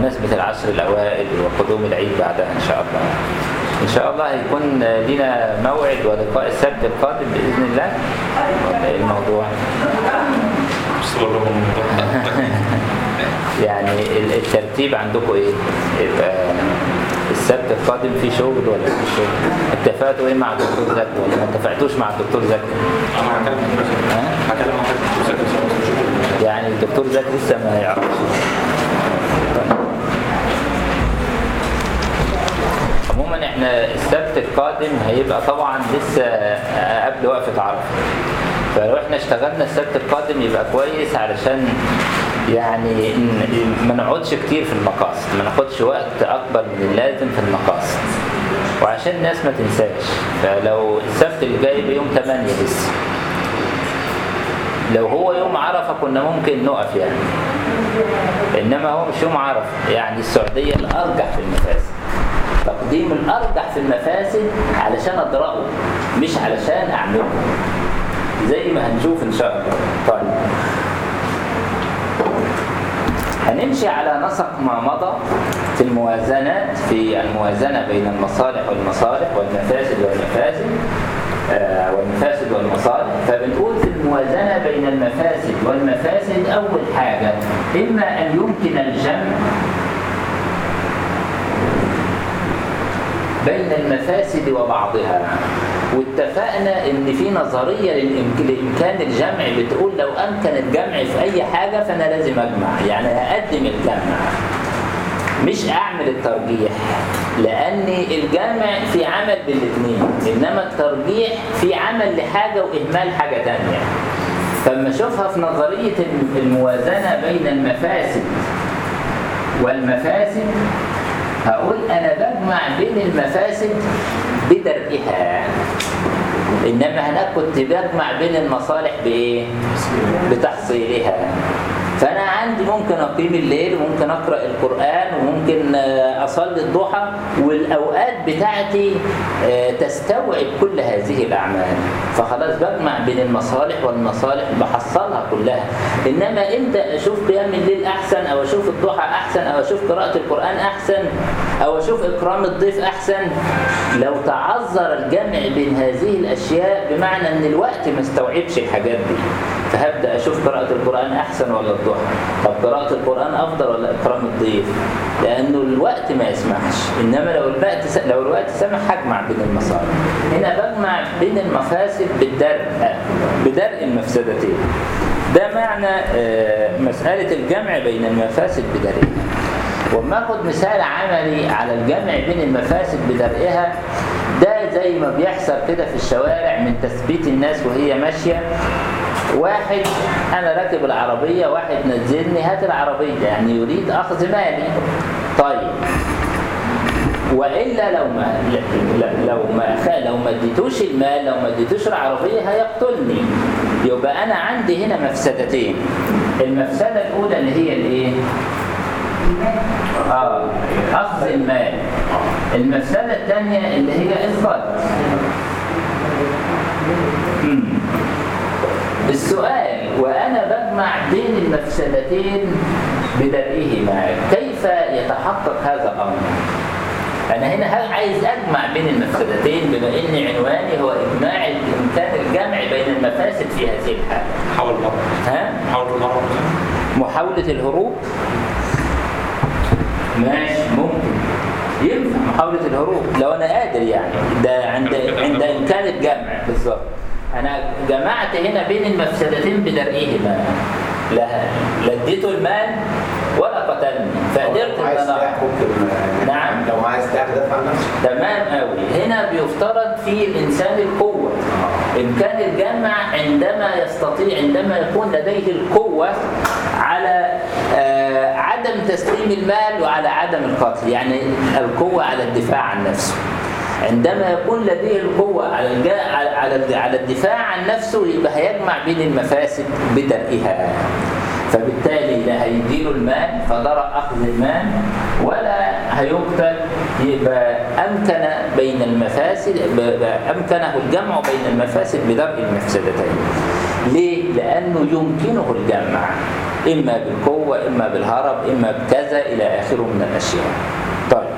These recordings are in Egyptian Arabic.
بمناسبة العشر الأوائل وقدوم العيد بعدها إن شاء الله إن شاء الله هيكون لنا موعد ولقاء السبت القادم بإذن الله ولا إيه الموضوع؟ صورهم يعني ال- الترتيب عندكم إيه؟ يبقى السبت القادم في شغل ولا في شغل؟ اتفقتوا إيه مع الدكتور زكي ولا ما اتفقتوش مع الدكتور زكي؟ انا هكلم ها؟ هكلم واحد يعني الدكتور زكي لسه ما يعرفش عموما احنا السبت القادم هيبقى طبعا لسه قبل وقفة عرفة فلو احنا اشتغلنا السبت القادم يبقى كويس علشان يعني ن- ما نقعدش كتير في المقاصد ما ناخدش وقت اكبر من اللازم في المقاصد وعشان الناس ما تنساش فلو السبت اللي جاي بيوم 8 لسه لو هو يوم عرفة كنا ممكن نقف يعني إنما هو مش يوم عرفة يعني السعودية الأرجح في المفاسد تقديم الأرجح في المفاسد علشان أدرأه مش علشان أعمله زي ما هنشوف إن شاء الله طيب هنمشي على نسق ما مضى في الموازنات في الموازنة بين المصالح والمصالح والمفاسد والمفاسد آه، والمفاسد والمصالح فبنقول في الموازنة بين المفاسد والمفاسد أول حاجة إما أن يمكن الجمع بين المفاسد وبعضها واتفقنا ان في نظريه للإمك- لامكان الجمع بتقول لو امكن الجمع في اي حاجه فانا لازم اجمع يعني اقدم الجمع مش اعمل الترجيح لان الجمع في عمل بالاثنين انما الترجيح في عمل لحاجه واهمال حاجه تانية فلما اشوفها في نظريه الموازنه بين المفاسد والمفاسد هقول انا بجمع بين المفاسد بدرئها انما هناك كنت بجمع بين المصالح بايه بتحصيلها فانا عندي ممكن اقيم الليل وممكن اقرا القران وممكن آه، اصلي الضحى والاوقات بتاعتي آه، تستوعب كل هذه الاعمال فخلاص بجمع بين المصالح والمصالح بحصلها كلها انما امتى اشوف قيام الليل احسن او اشوف الضحى احسن او اشوف قراءه القران احسن او اشوف اكرام الضيف احسن لو تعذر الجمع بين هذه الاشياء بمعنى ان الوقت ما استوعبش الحاجات دي فهبدا اشوف قراءه القران احسن ولا الضحى طب قراءه القران افضل ولا اكرام الضيف لانه الوقت ما يسمحش انما لو الوقت س... لو الوقت سمح هجمع بين المصالح هنا بجمع بين المفاسد بالدرء بدرء المفسدتين ده معنى آه، مساله الجمع بين المفاسد بدرئها وما اخد مثال عملي على الجمع بين المفاسد بدرئها ده زي ما بيحصل كده في الشوارع من تثبيت الناس وهي ماشيه واحد انا راكب العربيه واحد نزلني هات العربيه يعني يريد اخذ مالي طيب والا لو ما لا- لو ما أخ- لو ما اديتوش المال لو ما اديتوش العربيه هيقتلني يبقى انا عندي هنا مفسدتين المفسده الاولى اللي هي الايه اه اخذ المال المفسده الثانيه اللي هي القتل مم. السؤال وانا بجمع بين المفسدتين بدرئهما كيف يتحقق هذا الامر انا هنا هل عايز اجمع بين المفسدتين بما ان عنواني هو اجماع امكان الجمع بين المفاسد في هذه الحاله حاول مرة ها حاول مرة محاولة الهروب ماشي ممكن ينفع محاولة الهروب لو أنا قادر يعني ده عند عند إمكان الجمع بالظبط أنا جمعت هنا بين المفسدتين بدرئهما لا لا اديته المال ولا قتلني فقدرت عايز إن أنا تاخد ممكن نعم. لو عايز تاخد دافع عن نفسك تمام قوي هنا بيفترض في الانسان القوه امكان الجمع عندما يستطيع عندما يكون لديه القوه على آه، عدم تسليم المال وعلى عدم القتل يعني القوه على الدفاع عن نفسه عندما يكون لديه القوة على الجا... على على على الدفاع عن نفسه يبقى هيجمع بين المفاسد بدرئها فبالتالي لا هيديله المال فضرأ أخذ المال ولا هيقتل يبقى أمكن بين المفاسد ب- ب- أمكنه الجمع بين المفاسد بدرء المفسدتين ليه؟ لأنه يمكنه الجمع إما بالقوة إما بالهرب إما بكذا إلى آخره من الأشياء طيب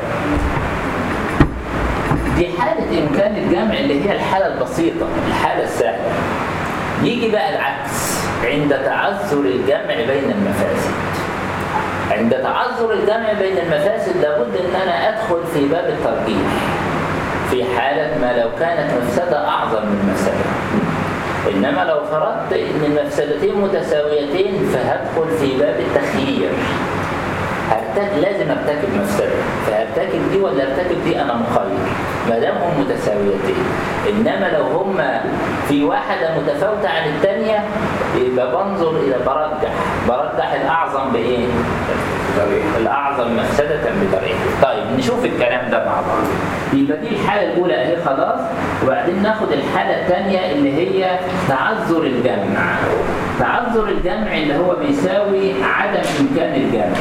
دي حالة إمكان الجمع اللي هي الحالة البسيطة الحالة السهلة يجي بقى العكس عند تعذر الجمع بين المفاسد عند تعذر الجمع بين المفاسد لابد ان انا ادخل في باب الترجيح في حالة ما لو كانت مفسدة اعظم من مفسدة انما لو فرضت ان المفسدتين متساويتين فهدخل في باب التخيير هرتكب لازم ارتكب مفسده فارتكب دي ولا ارتكب دي انا مخير ما دام هم متساويتين انما لو هم في واحده متفاوته عن الثانيه يبقى بنظر الى برجح برجح الاعظم بايه؟ الاعظم مفسده بدرجه طيب نشوف الكلام ده مع بعض يبقى دي الحاله الاولى اهي خلاص وبعدين ناخد الحاله الثانيه اللي هي تعذر الجمع تعذر الجمع اللي هو بيساوي عدم امكان الجمع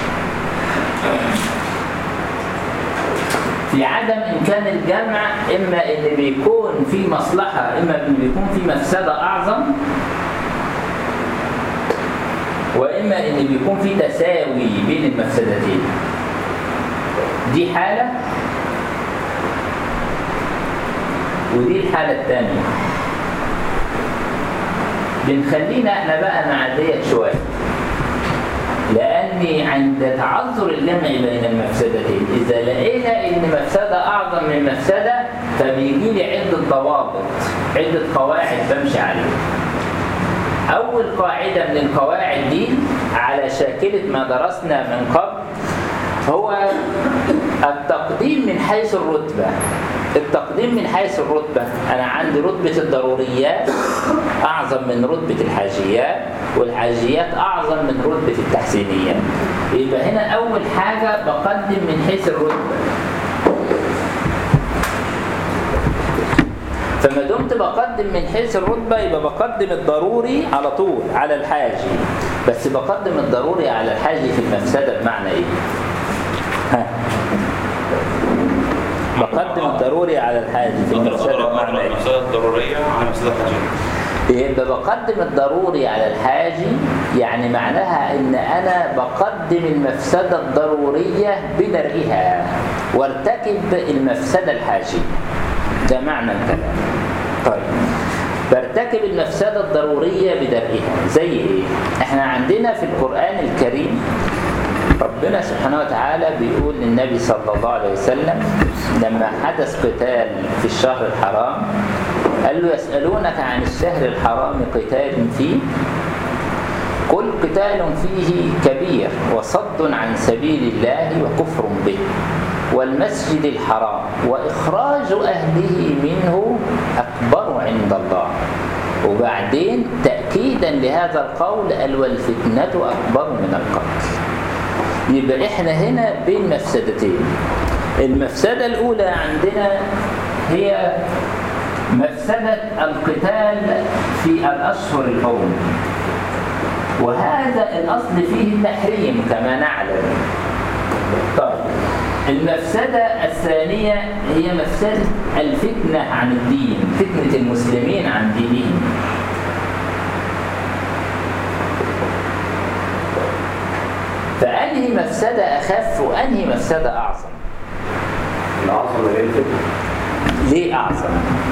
في عدم امكان الجمع اما ان بيكون في مصلحه اما ان بيكون في مفسده اعظم واما ان بيكون في تساوي بين المفسدتين دي حاله ودي الحاله الثانيه بنخلينا احنا بقى مع ديت شويه لأني عند تعذر الجمع بين المفسدتين إذا لقينا إن مفسدة أعظم من مفسدة فبيجي لي عدة ضوابط عدة قواعد بمشي عليها أول قاعدة من القواعد دي على شاكلة ما درسنا من قبل هو التقديم من حيث الرتبة التقديم من حيث الرتبة أنا عندي رتبة الضروريات أعظم من رتبة الحاجيات والحاجيات أعظم من رتبة التحسينيات يبقى هنا أول حاجة بقدم من حيث الرتبة فما دمت بقدم من حيث الرتبة يبقى بقدم الضروري على طول على الحاجي بس بقدم الضروري على الحاجي في المفسدة بمعنى إيه؟ ها بقدم الضروري على الحاجي في المفسدة بمعنى إيه؟ المفسدة الضرورية على المفسدة الحاجية يبقى بقدم الضروري على الحاجي يعني معناها ان انا بقدم المفسدة الضرورية بدرئها وارتكب المفسدة الحاجية ده معنى الكلام طيب برتكب المفسدة الضرورية بدرئها زي ايه احنا عندنا في القرآن الكريم ربنا سبحانه وتعالى بيقول للنبي صلى الله عليه وسلم لما حدث قتال في الشهر الحرام قال له يسألونك عن الشهر الحرام قتال فيه قل قتال فيه كبير وصد عن سبيل الله وكفر به والمسجد الحرام وإخراج أهله منه أكبر عند الله وبعدين تأكيدا لهذا القول قال والفتنة أكبر من القتل يبقى احنا هنا بين مفسدتين المفسدة الأولى عندنا هي مفسدة القتال في الأشهر الحرم وهذا الأصل فيه التحريم كما نعلم طيب المفسدة الثانية هي مفسدة الفتنة عن الدين فتنة المسلمين عن دينهم فأنهي مفسدة أخف وأنهي مفسدة أعظم الأعظم اللي هي الفتنة ليه أعظم؟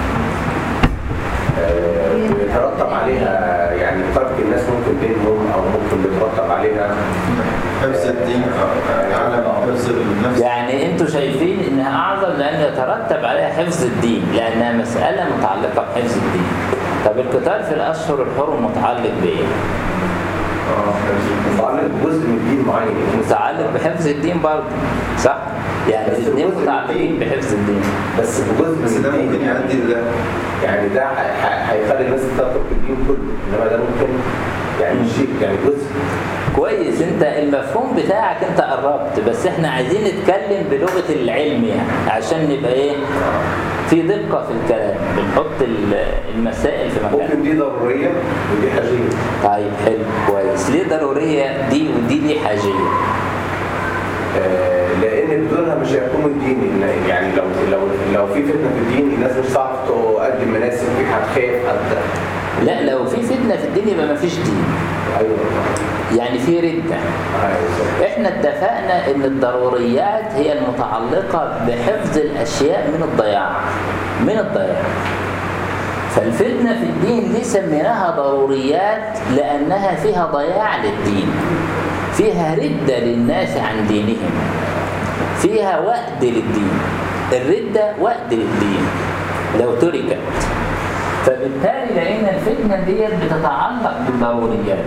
آه، بيترتب عليها يعني ترك الناس ممكن بينهم أو ممكن بيترتب عليها حفظ الدين يعني عالم حفظ النفس يعني انتوا شايفين انها اعظم لان يترتب عليها حفظ الدين لانها مساله متعلقه بحفظ الدين طب القتال في الاشهر الحرم متعلق بايه اه حفظ متعلق بجزء من دين معين متعلق بحفظ الدين برضه صح يعني بس الاثنين جزء من متعلقين الدين. بحفظ الدين بس بجزء بس من ده الدين ممكن يؤدي لده يعني ده ح- ح- هيخلي الناس تترك الدين كله انما ده ممكن يعني مش شيء يعني جزء كويس انت المفهوم بتاعك انت قربت بس احنا عايزين نتكلم بلغه العلم يعني عشان نبقى ايه في دقه في الكلام بنحط ال- المسائل في مكانها ممكن دي ضروريه ودي حاجيه طيب حلو كويس ليه ضروريه دي ودي ليه حاجيه آه، لان بدونها مش هيقوم الدين إن- يعني لو لو لو في فتنه في الدين الناس مش هتعرف تقدم مناسك هتخاف هت لا لو في فتنة في الدين يبقى ما فيش دين ايوه يعني في ردة ايوه احنا اتفقنا ان الضروريات هي المتعلقة بحفظ الاشياء من الضياع من الضياع فالفتنة في الدين دي سميناها ضروريات لانها فيها ضياع للدين فيها ردة للناس عن دينهم فيها وأد للدين الردة وأد للدين لو تركت فبالتالي لقينا الفتنة ديت بتتعلق بالضروريات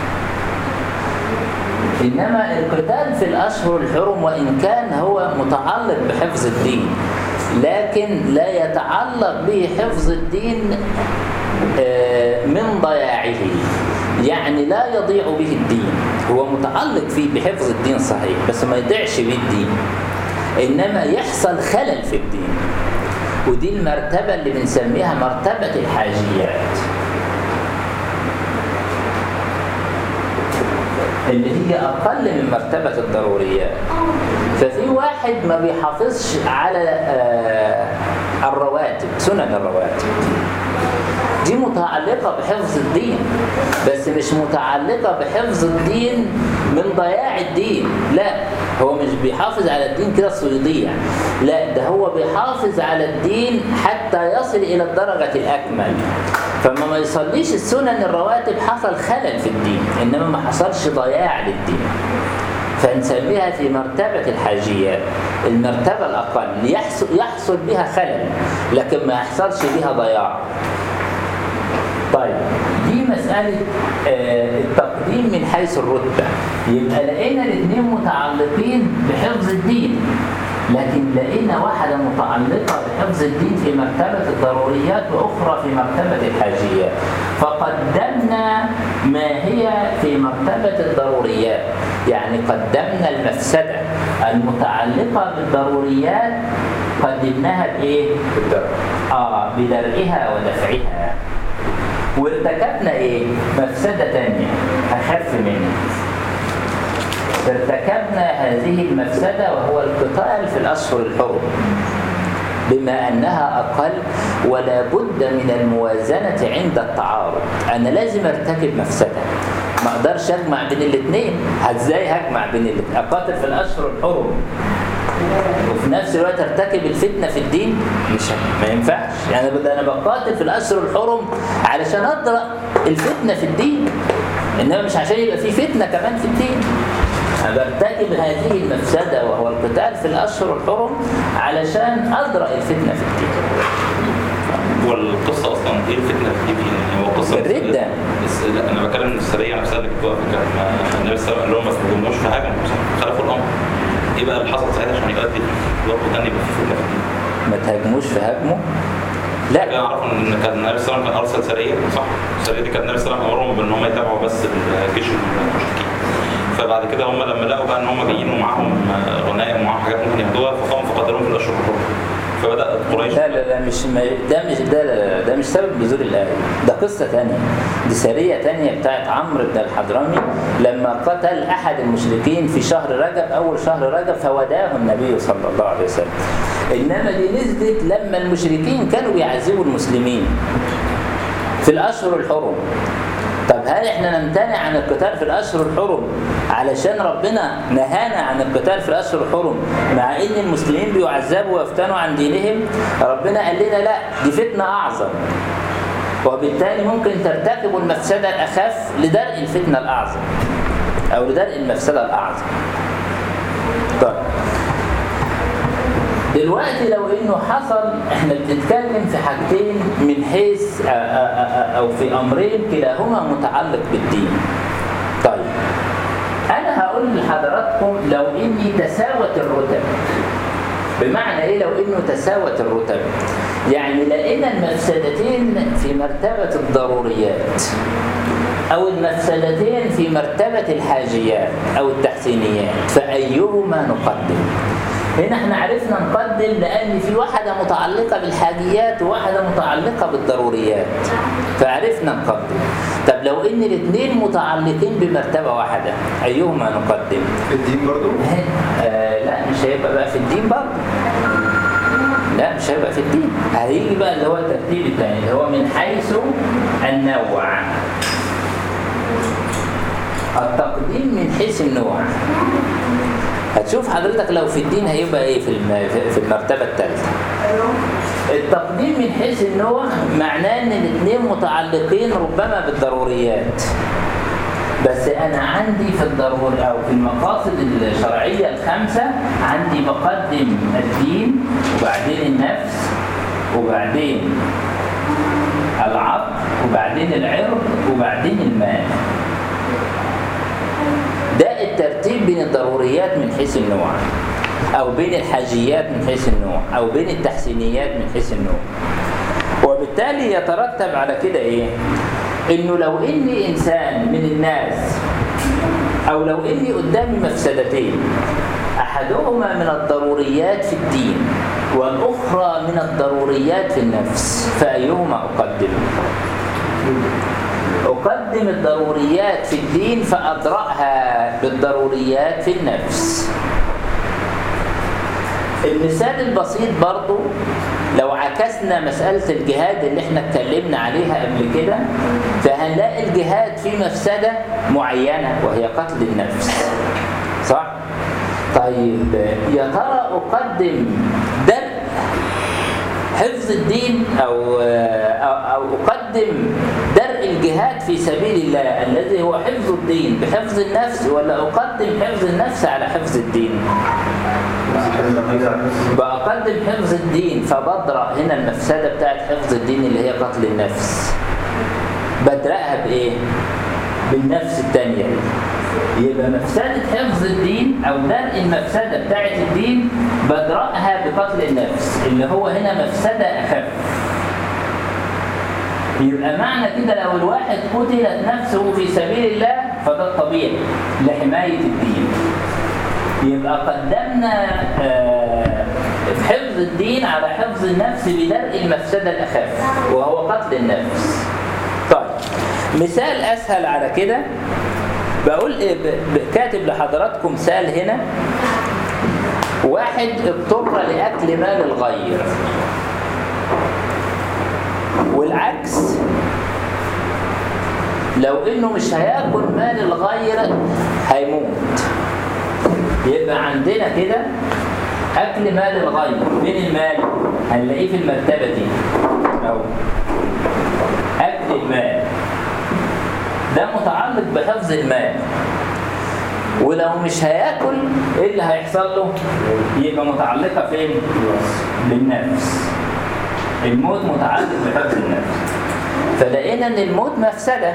إنما القتال في الأشهر الحرم وإن كان هو متعلق بحفظ الدين لكن لا يتعلق به حفظ الدين آه، من ضياعه يعني لا يضيع به الدين هو متعلق فيه بحفظ الدين صحيح بس ما يضيعش به الدين إنما يحصل خلل في الدين ودي المرتبة اللي بنسميها مرتبة الحاجيات اللي هي أقل من مرتبة الضروريات ففي واحد ما بيحافظش على آه، الرواتب سنن الرواتب دي متعلقة بحفظ الدين بس مش متعلقة بحفظ الدين من ضياع الدين لا هو مش بيحافظ على الدين كده صيديع لا ده هو بيحافظ على الدين حتى يصل إلى الدرجة الأكمل فما ما يصليش السنن الرواتب حصل خلل في الدين إنما ما حصلش ضياع للدين فنسميها في مرتبة الحاجيات المرتبة الأقل يحصل, يحصل بها خلل لكن ما يحصلش بها ضياع طيب دي مسألة آه، التقديم من حيث الرتبة يبقى لقينا الاثنين متعلقين بحفظ الدين لكن لقينا واحدة متعلقة بحفظ الدين في مرتبة الضروريات وأخرى في مرتبة الحاجيات فقدمنا ما هي في مرتبة الضروريات يعني قدمنا المفسدة المتعلقة بالضروريات قدمناها بإيه؟ بالدرجة آه بدرئها ودفعها وارتكبنا ايه مفسدة تانية أخف منها ارتكبنا هذه المفسدة وهو القتال في الأشهر الحرم بما أنها أقل ولا بد من الموازنة عند التعارض أنا لازم ارتكب مفسدة ما اقدرش اجمع بين الاثنين ازاي هجمع بين الاثنين اقاتل في الاشهر الحرم وفي نفس الوقت ارتكب الفتنه في الدين مش ما ينفعش يعني بدأ انا بقاتل في الاشهر الحرم علشان اطرق الفتنه في الدين انما مش عشان يبقى في فتنه كمان في الدين أنا برتكب هذه المفسده وهو القتال في الاشهر الحرم علشان اضرأ الفتنه في الدين هو القصه اصلا ايه الفتنه في دي يعني هو قصه الردة. بس لا انا بتكلم ان السريه نفسها اللي كنت واقف كان النبي صلى الله عليه وسلم قال لهم ما تهجموش في حاجه خلفوا الامر ايه بقى اللي حصل ساعتها عشان يؤدي برضه كان يبقى في فتنه في الدين ما تهاجموش في هجمه كان لا اعرف ان كان النبي صلى الله عليه وسلم كان ارسل سريه صح السريه دي كان النبي صلى الله عليه وسلم امرهم بان هم يتابعوا بس الجيش المشركين فبعد كده هم لما لقوا بقى ان هم جايين ومعاهم غنائم ومعاهم حاجات ممكن ياخدوها فقاموا فقتلوهم في الاشهر الحرم فبدات قريش لا لا لا مش ما ده مش ده لا لا ده مش سبب نزول الآية ده قصة تانية دي سرية تانية بتاعت عمرو بن الحضرمي لما قتل أحد المشركين في شهر رجب أول شهر رجب فوداه النبي صلى الله عليه وسلم إنما دي نزلت لما المشركين كانوا بيعذبوا المسلمين في الأشهر الحرم طب هل احنا نمتنع عن القتال في الاشهر الحرم علشان ربنا نهانا عن القتال في الاشهر الحرم مع ان المسلمين بيعذبوا ويفتنوا عن دينهم ربنا قال لنا لا دي فتنه اعظم وبالتالي ممكن ترتكبوا المفسده الاخف لدرء الفتنه الاعظم او لدرء المفسده الاعظم طيب دلوقتي لو انه حصل احنا بنتكلم في حاجتين من حيث آ- آ- آ- او في امرين كلاهما متعلق بالدين. طيب انا هقول لحضراتكم لو اني تساوت الرتب بمعنى ايه لو انه تساوت الرتب يعني لقينا المفسدتين في مرتبة الضروريات او المفسدتين في مرتبة الحاجيات او التحسينيات فايهما نقدم هنا احنا عرفنا نقدم لان في واحده متعلقه بالحاجيات وواحده متعلقه بالضروريات فعرفنا نقدم طب لو ان الاثنين متعلقين بمرتبه واحده ايهما نقدم في الدين برضو آه لا مش هيبقى بقى في الدين برضه لا مش هيبقى في الدين هيجي بقى اللي هو الترتيب الثاني اللي هو من حيث النوع التقديم من حيث النوع هتشوف حضرتك لو في الدين هيبقى ايه في الم- في المرتبة الثالثة التقديم من حيث النوع معناه ان الاثنين متعلقين ربما بالضروريات بس انا عندي في الضرور او في المقاصد الشرعيه الخمسه عندي بقدم الدين وبعدين النفس وبعدين العقل وبعدين العرض وبعدين المال ده الترتيب بين الضروريات من حيث النوع او بين الحاجيات من حيث النوع او بين التحسينيات من حيث النوع وبالتالي يترتب على كده ايه انه لو اني انسان من الناس او لو اني قدامي مفسدتين احدهما من الضروريات في الدين والاخرى من الضروريات في النفس فايهما اقدم أقدم الضروريات في الدين فأدرأها بالضروريات في النفس المثال البسيط برضو لو عكسنا مسألة الجهاد اللي احنا اتكلمنا عليها قبل كده فهنلاقي الجهاد فيه مفسدة معينة وهي قتل النفس صح؟ طيب يا ترى أقدم درء حفظ الدين أو أو أو أقدم درء الجهاد في سبيل الله الذي هو حفظ الدين بحفظ النفس ولا أقدم حفظ النفس على حفظ الدين؟ بقدم حفظ الدين فبدرأ هنا المفسدة بتاعت حفظ الدين اللي هي قتل النفس بدرأها بإيه؟ بالنفس الثانية دي يبقى مفسدة حفظ الدين أو درء المفسدة بتاعت الدين بدرأها بقتل النفس اللي هو هنا مفسدة أخف يبقى معنى كده لو الواحد قتلت نفسه في سبيل الله فده الطبيعي لحماية الدين يبقى قدمنا آه، حفظ الدين على حفظ النفس بدرء المفسدة الأخف وهو قتل النفس طيب مثال أسهل على كده بقول إيه ب- ب- كاتب لحضراتكم مثال هنا واحد اضطر لأكل مال الغير والعكس لو انه مش هياكل مال الغير هيموت يبقى عندنا كده اكل مال الغير فين المال هنلاقيه في المرتبه دي اهو اكل المال ده متعلق بحفظ المال ولو مش هياكل ايه اللي هيحصل له يبقى متعلقه فين بالنفس الموت متعلق بحفظ النفس فلقينا ان الموت مفسده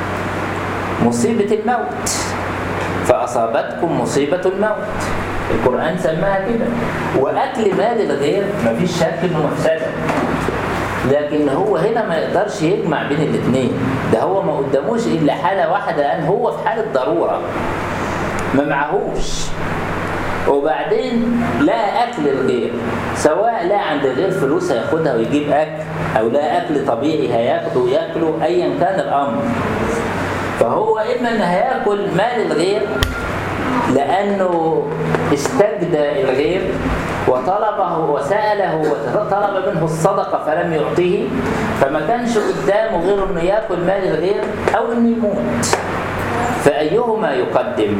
مصيبه الموت فأصابتكم مصيبة الموت القرآن سماها كده وأكل مال الغير مفيش شك إنه مفسدة لكن هو هنا ما يقدرش يجمع بين الاثنين ده هو ما قداموش إلا حالة واحدة لأن هو في حالة ضرورة ما معهوش وبعدين لا أكل الغير سواء لا عند الغير فلوس هياخدها ويجيب أكل أو لا أكل طبيعي هياخده وياكله أيا كان الأمر فهو إما إن هياكل مال الغير لأنه استجدى الغير وطلبه وسأله وطلب منه الصدقة فلم يعطيه فما كانش قدامه غير إنه ياكل مال الغير أو إنه يموت فأيهما يقدم؟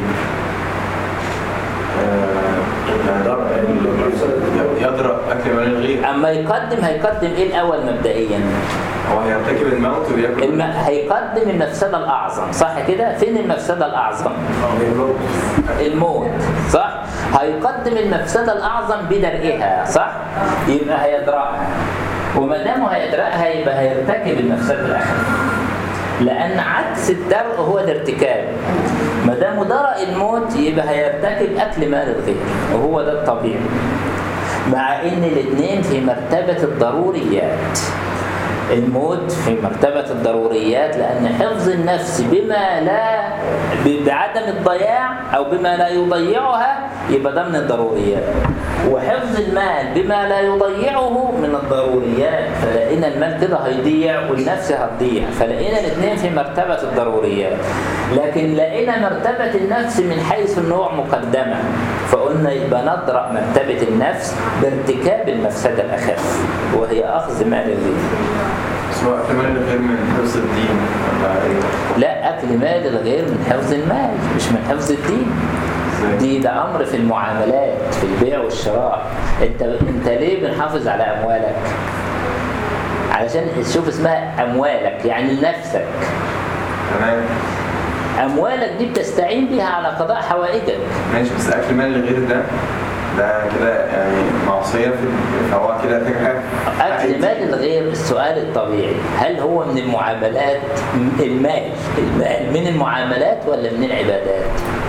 يدرأ أكل مال الغير أما يقدم هيقدم إيه الأول مبدئيا؟ هو هيرتكب الموت وياكل الم... هيقدم المفسدة الأعظم صح كده؟ فين المفسدة الأعظم؟ الموت صح؟ هيقدم المفسدة الأعظم بدرئها صح؟ يبقى هيدرأها وما دام هيدرأها يبقى هيرتكب المفسدة الأخف لأن عكس الدرء هو الارتكاب ما دام درأ الموت يبقى هيرتكب أكل مال الغير وهو ده الطبيعي مع إن الاثنين في مرتبة الضروريات الموت في مرتبة الضروريات لأن حفظ النفس بما لا بعدم الضياع أو بما لا يضيعها يبقى ده من الضروريات وحفظ المال بما لا يضيعه من الضروريات فلقينا المال كده هيضيع والنفس هتضيع فلقينا الاثنين في مرتبة الضروريات لكن لقينا مرتبة النفس من حيث النوع مقدمة فقلنا يبقى نضرأ مرتبة النفس بارتكاب المفسدة الأخف وهي أخذ مال الغير سواء كمان غير من حفظ الدين ولا ايه؟ لا اكل مال الغير من حفظ المال مش من حفظ الدين ازاي؟ دي ده امر في المعاملات في البيع والشراء انت انت ليه بنحافظ على اموالك علشان شوف اسمها اموالك يعني لنفسك تمام اموالك دي بتستعين بيها على قضاء حوائجك ماشي بس اكل مال الغير ده ده كده يعني معصيه في فهو كده في حاجه اكل مال الغير السؤال الطبيعي هل هو من المعاملات المال المال من المعاملات ولا من العبادات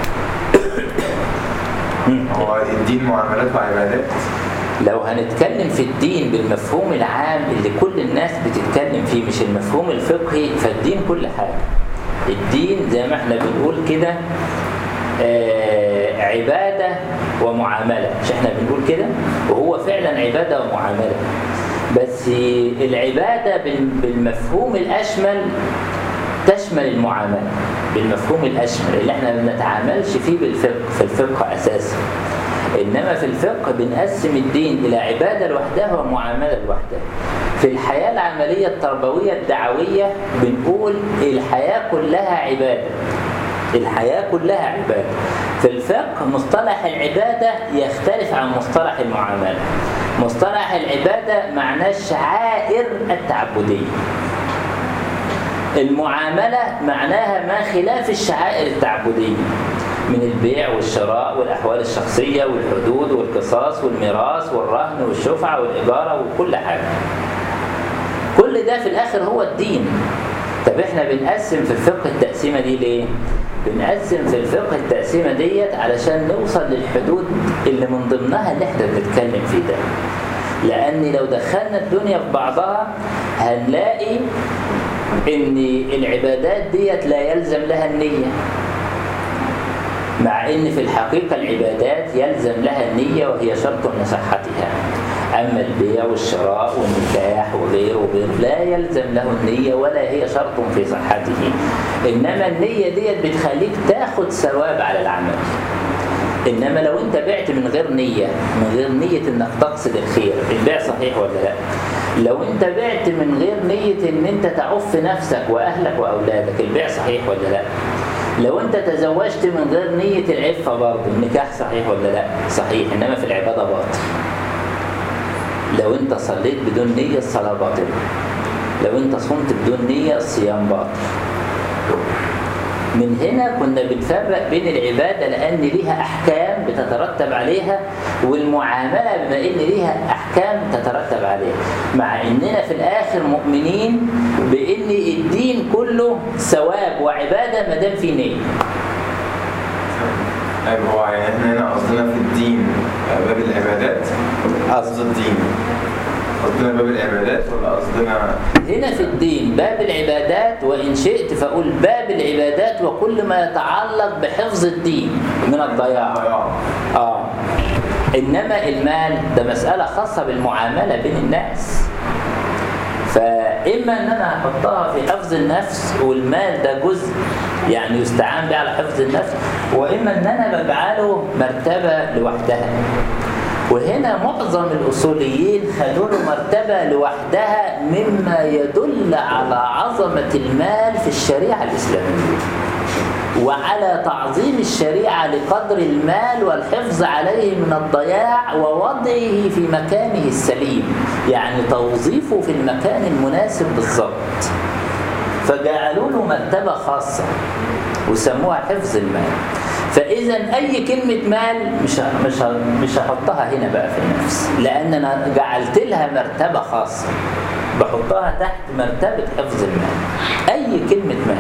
هو الدين معاملات وعبادات لو هنتكلم في الدين بالمفهوم العام اللي كل الناس بتتكلم فيه مش المفهوم الفقهي فالدين كل حاجة الدين زي ما احنا بنقول كده آه، عبادة ومعاملة مش احنا بنقول كده وهو فعلا عبادة ومعاملة بس العبادة بال- بالمفهوم الأشمل تشمل المعاملة بالمفهوم الأشمل اللي احنا ما بنتعاملش فيه بالفقه في الفقه أساسا إنما في الفقه بنقسم الدين إلى عبادة لوحدها ومعاملة لوحدها في الحياة العملية التربوية الدعوية بنقول الحياة كلها عبادة الحياة كلها عبادة في الفقه مصطلح العبادة يختلف عن مصطلح المعاملة مصطلح العبادة معناه الشعائر التعبدية المعاملة معناها ما خلاف الشعائر التعبدية من البيع والشراء والأحوال الشخصية والحدود والقصاص والميراث والرهن والشفعة والإجارة وكل حاجة كل ده في الآخر هو الدين طب احنا بنقسم في الفقه التقسيمة دي ليه؟ بنقسم في الفقه التقسيمة ديت علشان نوصل للحدود اللي من ضمنها اللي احنا بنتكلم فيه ده لأن لو دخلنا الدنيا في بعضها هنلاقي ان العبادات ديت لا يلزم لها النية مع ان في الحقيقة العبادات يلزم لها النية وهي شرط لصحتها اما البيع والشراء والنكاح وغيره وغيره لا يلزم له النية ولا هي شرط في صحته انما النية ديت بتخليك تاخد ثواب على العمل انما لو انت بعت من غير نية من غير نية انك تقصد الخير البيع صحيح ولا لا لو انت بعت من غير نية ان انت تعف نفسك واهلك واولادك البيع صحيح ولا لا لو انت تزوجت من غير نية العفة برضه النكاح صحيح ولا لا صحيح انما في العبادة باطل لو انت صليت بدون نية الصلاة باطلة لو انت صمت بدون نية الصيام باطل من هنا كنا بنفرق بين العبادة لأن ليها أحكام بتترتب عليها والمعاملة بما إن ليها أحكام تترتب عليها مع إننا في الآخر مؤمنين بإن الدين كله ثواب وعبادة ما دام في نية طيب هو يعني احنا هنا قصدنا في الدين آه، باب العبادات قصد الدين قصدنا باب العبادات ولا قصدنا هنا في الدين باب العبادات وإن شئت فأقول باب العبادات وكل ما يتعلق بحفظ الدين من الضياع ضياع آه إنما المال ده مسألة خاصة بالمعاملة بين الناس فإما إن أنا أحطها في حفظ النفس والمال ده جزء يعني يستعان به على حفظ النفس وإما إن أنا بجعله مرتبة لوحدها وهنا معظم الأصوليين خدوا له مرتبة لوحدها مما يدل على عظمة المال في الشريعة الإسلامية وعلى تعظيم الشريعة لقدر المال والحفظ عليه من الضياع ووضعه في مكانه السليم يعني توظيفه في المكان المناسب بالضبط فجعلوا له مرتبة خاصة وسموها حفظ المال فإذا أي كلمة مال مش ه- مش ه- مش هحطها هنا بقى في النفس لأن أنا جعلت لها مرتبة خاصة بحطها تحت مرتبة حفظ المال أي كلمة مال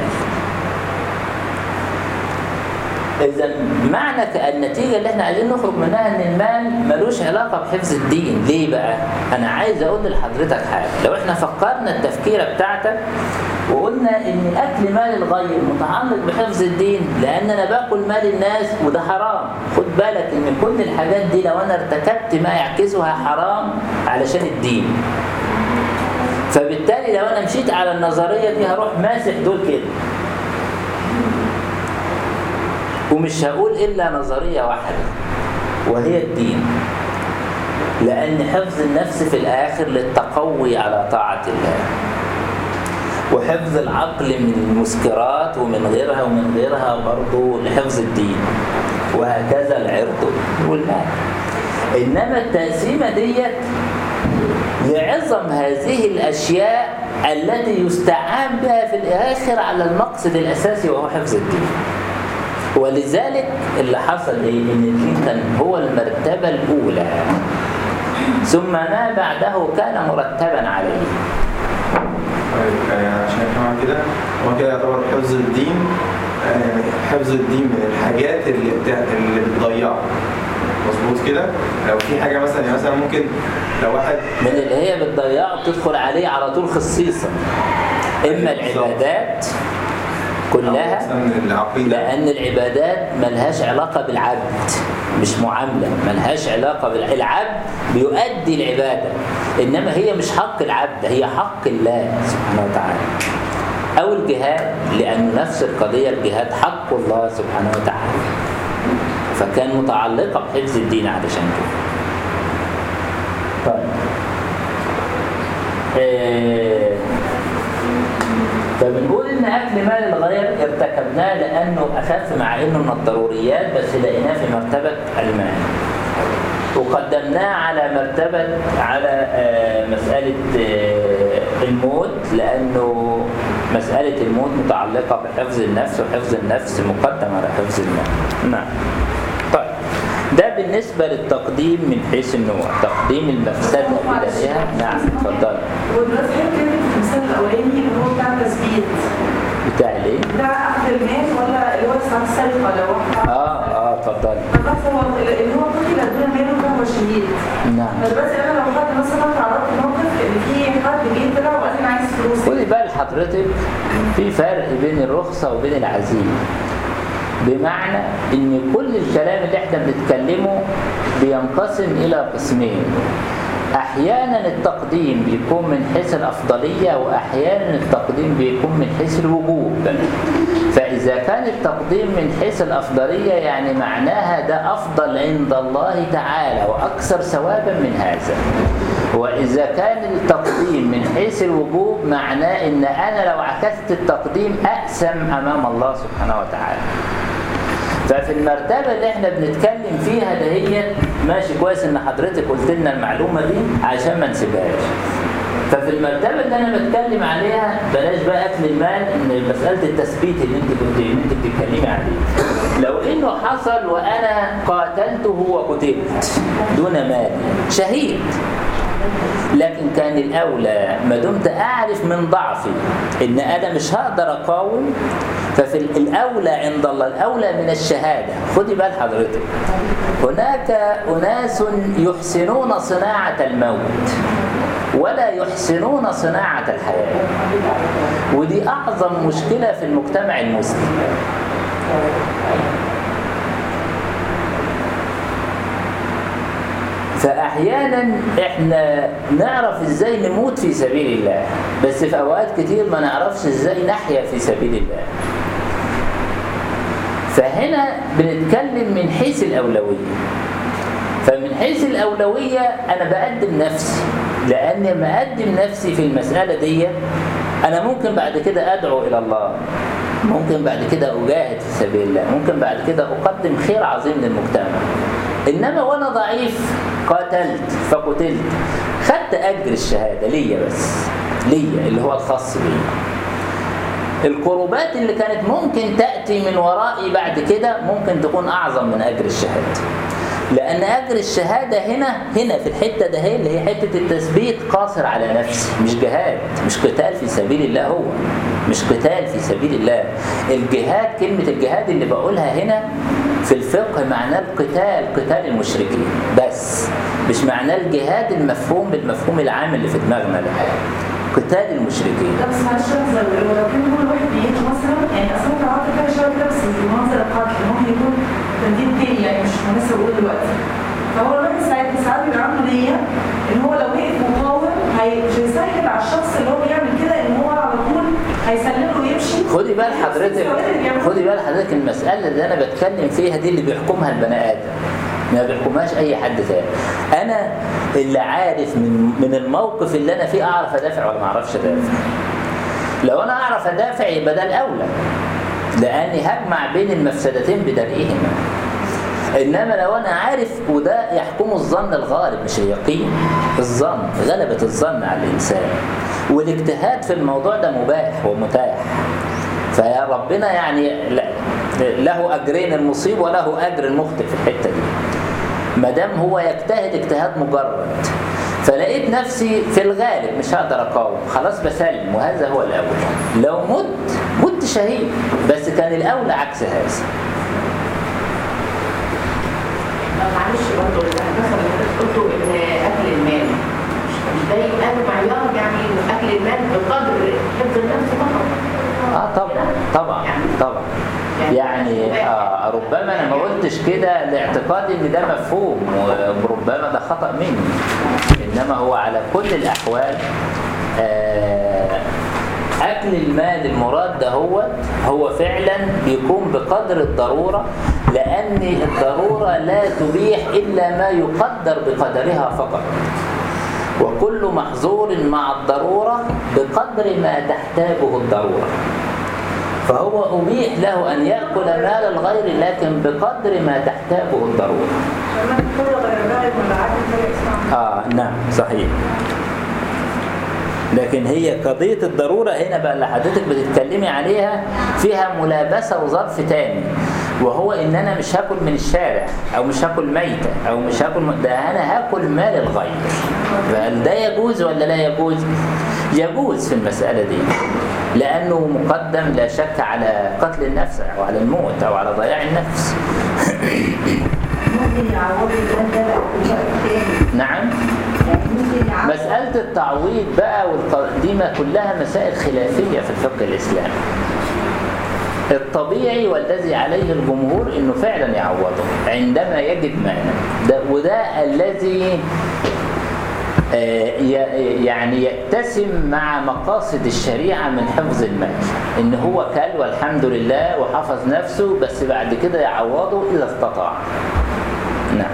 إذا معنى ك- النتيجة اللي احنا عايزين نخرج منها إن المال ملوش علاقة بحفظ الدين، ليه بقى؟ أنا عايز أقول لحضرتك حاجة، لو احنا فكرنا التفكيرة بتاعتك وقلنا إن أكل مال الغير متعلق بحفظ الدين لأن أنا باكل مال الناس وده حرام، خد بالك إن كل الحاجات دي لو أنا ارتكبت ما يعكسها حرام علشان الدين. فبالتالي لو أنا مشيت على النظرية دي هروح ماسح دول كده. ومش هقول إلا نظرية واحدة وهي الدين لأن حفظ النفس في الآخر للتقوي على طاعة الله وحفظ العقل من المسكرات ومن غيرها ومن غيرها برضه لحفظ الدين وهكذا العرض والمال إنما التقسيمة ديت لعظم هذه الأشياء التي يستعان بها في الآخر على المقصد الأساسي وهو حفظ الدين ولذلك اللي حصل ايه ان الدين كان هو المرتبة الأولى ثم ما بعده كان مرتبا عليه طيب يعني عشان كمان كده هو كده يعتبر حفظ الدين آه، يعني حفظ الدين من الحاجات اللي بتاع اللي بتضيعه مظبوط كده لو في حاجه مثلا يعني مثلا ممكن لو واحد من اللي هي بتضيعه بتدخل عليه على طول خصيصا إما العبادات أو كلها مثلا العقيده لأن العبادات ملهاش علاقة بالعبد مش معاملة ملهاش علاقة بالعبد العبد بيؤدي العبادة إنما هي مش حق العبد هي حق الله سبحانه وتعالى أو الجهاد لأن نفس القضية الجهاد حق الله سبحانه وتعالى فكان متعلقة بحفظ الدين علشان كده طيب إيه فبنقول ان اكل مال الغير ارتكبناه لانه اخف مع انه من الضروريات بس لقيناه في مرتبه المال وقدمناه على مرتبه على آه، مساله آه، الموت لانه مساله الموت متعلقه بحفظ النفس وحفظ النفس مقدم على حفظ المال نعم طيب ده بالنسبه للتقديم من حيث النوع تقديم المفسده بدائها نعم اتفضل ودلوقتي حضرتك كده في المثال الاولاني اللي هو بتاع التثبيت بتاع الايه بتاع اخذ المال ولا اللي هو ساعات السرقه لو واحد اه اه اتفضل بس هو اللي هو قتل دون ماله فهو شهيد نعم فدلوقتي انا لو حد مثلا تعرضت موقف ان في حد جه طلع وقال لي انا عايز فلوس خدي بال حضرتك في فرق بين الرخصة وبين العزيمة بمعنى ان كل الكلام اللي احنا بنتكلمه بينقسم الى قسمين احيانا التقديم بيكون من حيث الافضليه واحيانا التقديم بيكون من حيث الوجوب فاذا كان التقديم من حيث الافضليه يعني معناها ده افضل عند الله تعالى واكثر ثوابا من هذا واذا كان التقديم من حيث الوجوب معناه ان انا لو عكست التقديم اقسم امام الله سبحانه وتعالى ففي المرتبة اللي احنا بنتكلم فيها دهيت ماشي كويس ان حضرتك قلت لنا المعلومة دي عشان ما نسيبهاش ففي المرتبة اللي انا بتكلم عليها بلاش بقى اكل المال ان مسألة التثبيت اللي انت كنت اللي انت بتتكلمي عليه لو انه حصل وانا قاتلته وقتلت دون مال شهيد لكن كان الأولى ما دمت أعرف من ضعفي إن أنا مش هقدر أقاوم ففي الأولى عند الله الأولى من الشهادة خدي بال حضرتك هناك أناس يحسنون صناعة الموت ولا يحسنون صناعة الحياة ودي أعظم مشكلة في المجتمع المسلم فأحيانا إحنا نعرف إزاي نموت في سبيل الله بس في أوقات كتير ما نعرفش إزاي نحيا في سبيل الله فهنا بنتكلم من حيث الأولوية فمن حيث الأولوية أنا بقدم نفسي لأن ما أقدم نفسي في المسألة دي أنا ممكن بعد كده أدعو إلى الله ممكن بعد كده أجاهد في سبيل الله ممكن بعد كده أقدم خير عظيم للمجتمع إنما وأنا ضعيف قاتلت فقتلت خدت أجر الشهادة ليا بس ليا اللي هو الخاص بي القربات اللي كانت ممكن تأتي من ورائي بعد كده ممكن تكون أعظم من أجر الشهادة لأن أجر الشهادة هنا هنا في الحتة ده هي اللي هي حتة التثبيت قاصر على نفسي مش جهاد مش قتال في سبيل الله هو مش قتال في سبيل الله الجهاد كلمة الجهاد اللي بقولها هنا في الفقه معناه القتال قتال المشركين بس مش معناه الجهاد المفهوم بالمفهوم العام اللي في دماغنا ده قتال المشركين لا بس معلش لحظة لو كان هو الواحد بيجي مثلا يعني اصلا انت عملت كده شويه كده بس بمنظر القتل ممكن يكون تمديد تاني يعني مش مناسب اقول دلوقتي فهو الواحد ساعات ساعات بيبقى عنده نية ان هو لو وقف مقاوم هي مش هيسهل على الشخص اللي هو بيعمل كده ان هو على طول هيسلم له ويمشي خدي بال حضرتك خدي بال حضرتك المسألة اللي أنا بتكلم فيها دي اللي بيحكمها البني آدم ما بيحكمهاش أي حد تاني أنا اللي عارف من من الموقف اللي أنا فيه أعرف أدافع ولا ما أعرفش أدافع لو انا اعرف ادافع يبقى ده الاولى لاني هجمع بين المفسدتين بدرئهما انما لو انا عارف وده يحكم الظن الغالب مش اليقين الظن غلبة الظن على الانسان والاجتهاد في الموضوع ده مباح ومتاح فيا ربنا يعني لا- له اجرين المصيب وله اجر المخطئ في الحته دي ما دام هو يجتهد اجتهاد مجرد فلقيت نفسي في الغالب مش هقدر اقاوم خلاص بسلم وهذا هو الاولى لو مت مت شهيد بس كان الاولى عكس هذا معلش برضه مثلا قلتوا ان اكل المال مش ده يبقى معيار يعني إن اكل المال بقدر حفظ النفس فقط اه طبعا طبعا طبعا يعني آه ربما انا ما قلتش كده لاعتقادي ان ده مفهوم وربما ده خطا مني انما هو على كل الاحوال آه اكل المال المراد ده هو هو فعلا بيكون بقدر الضروره لان الضروره لا تبيح الا ما يقدر بقدرها فقط وكل محظور مع الضروره بقدر ما تحتاجه الضروره فهو أبيح له أن يأكل مال الغير لكن بقدر ما تحتاجه الضرورة لما تقول غير ذلك ولا عادي فرق اسمع آه نعم صحيح لكن هي قضية الضرورة هنا بقى اللي حضرتك بتتكلمي عليها فيها ملابسة وظرف تاني وهو ان انا مش هاكل من الشارع او مش هاكل ميتة او مش هاكل م- ده انا هاكل مال الغير فهل ده يجوز ولا لا يجوز يجوز في المسألة دي لأنه مقدم لا شك على قتل النفس أو على الموت أو على ضياع النفس ممكن يعوضوا الواد ده بقى في وقت تاني نعم يعني ممكن يعوض مسألة التعويض بقى والقديمة كلها مسائل خلافية في الفقه الإسلامي الطبيعي والذي عليه الجمهور انه فعلا يعوضه عندما يجد مانع ده وده الذي آه، ي- يعني يتسم مع مقاصد الشريعة من حفظ المال ان هو كل والحمد لله وحفظ نفسه بس بعد كده يعوضه اذا استطاع نعم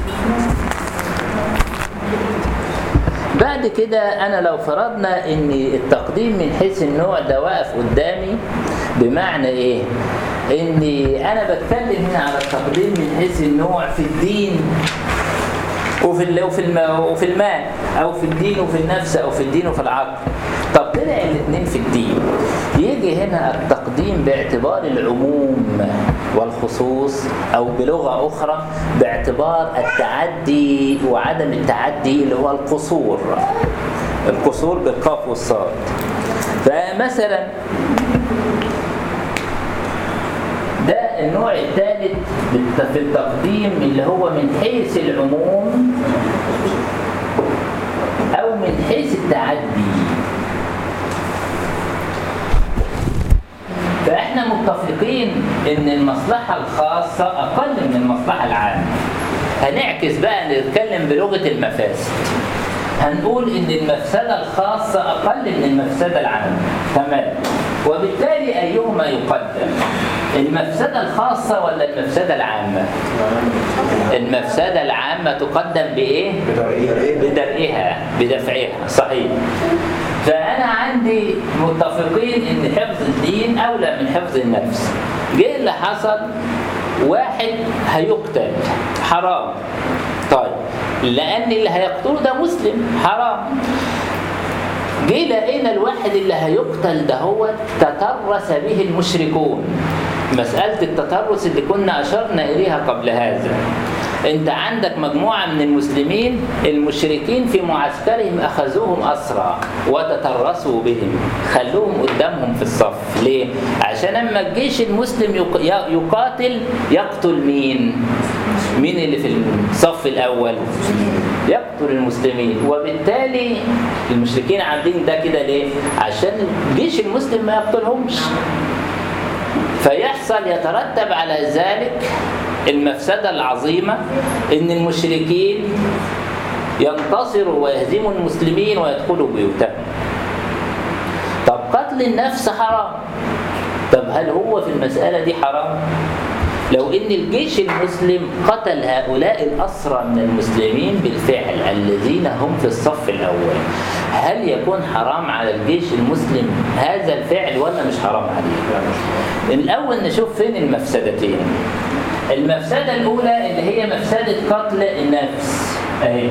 بعد كده انا لو فرضنا ان التقديم من حيث النوع ده واقف قدامي بمعنى ايه اني انا بتكلم هنا على التقديم من حيث النوع في الدين وفي ال- وفي الم- وفي المال او في الدين وفي النفس او في الدين وفي العقل طب طلع الاثنين في الدين يجي هنا التقديم باعتبار العموم والخصوص او بلغه اخرى باعتبار التعدي وعدم التعدي اللي هو القصور القصور بالقاف والصاد فمثلا ده النوع الثالث بالت- في التقديم اللي هو من حيث العموم أو من حيث التعدي فإحنا متفقين إن المصلحة الخاصة أقل من المصلحة العامة هنعكس بقى نتكلم بلغة المفاسد هنقول إن المفسدة الخاصة أقل من المفسدة العامة تمام وبالتالي أيهما يقدم المفسدة الخاصة ولا المفسدة العامة المفسدة العامة تقدم بإيه بدرئها بدفعها صحيح فأنا عندي متفقين إن حفظ الدين أولى من حفظ النفس جه اللي حصل واحد هيقتل حرام طيب لأن اللي هيقتله ده مسلم حرام جه لقينا الواحد اللي هيقتل ده هو تترس به المشركون مسألة التترس اللي كنا أشرنا إليها قبل هذا أنت عندك مجموعة من المسلمين المشركين في معسكرهم أخذوهم أسرى وتترسوا بهم خلوهم قدامهم في الصف ليه؟ عشان أما الجيش المسلم يق- ي- يقاتل يقتل مين؟ مين اللي في الصف الأول؟ يقتل المسلمين وبالتالي المشركين عاملين ده كده ليه؟ عشان الجيش المسلم ما يقتلهمش فيحصل يترتب على ذلك المفسدة العظيمة إن المشركين ينتصروا ويهزموا المسلمين ويدخلوا بيوتهم طب قتل النفس حرام طب هل هو في المسألة دي حرام؟ لو ان الجيش المسلم قتل هؤلاء الاسرى من المسلمين بالفعل الذين هم في الصف الاول هل يكون حرام على الجيش المسلم هذا الفعل ولا مش حرام عليه الاول نشوف فين المفسدتين المفسده الاولى اللي هي مفسده قتل النفس اهي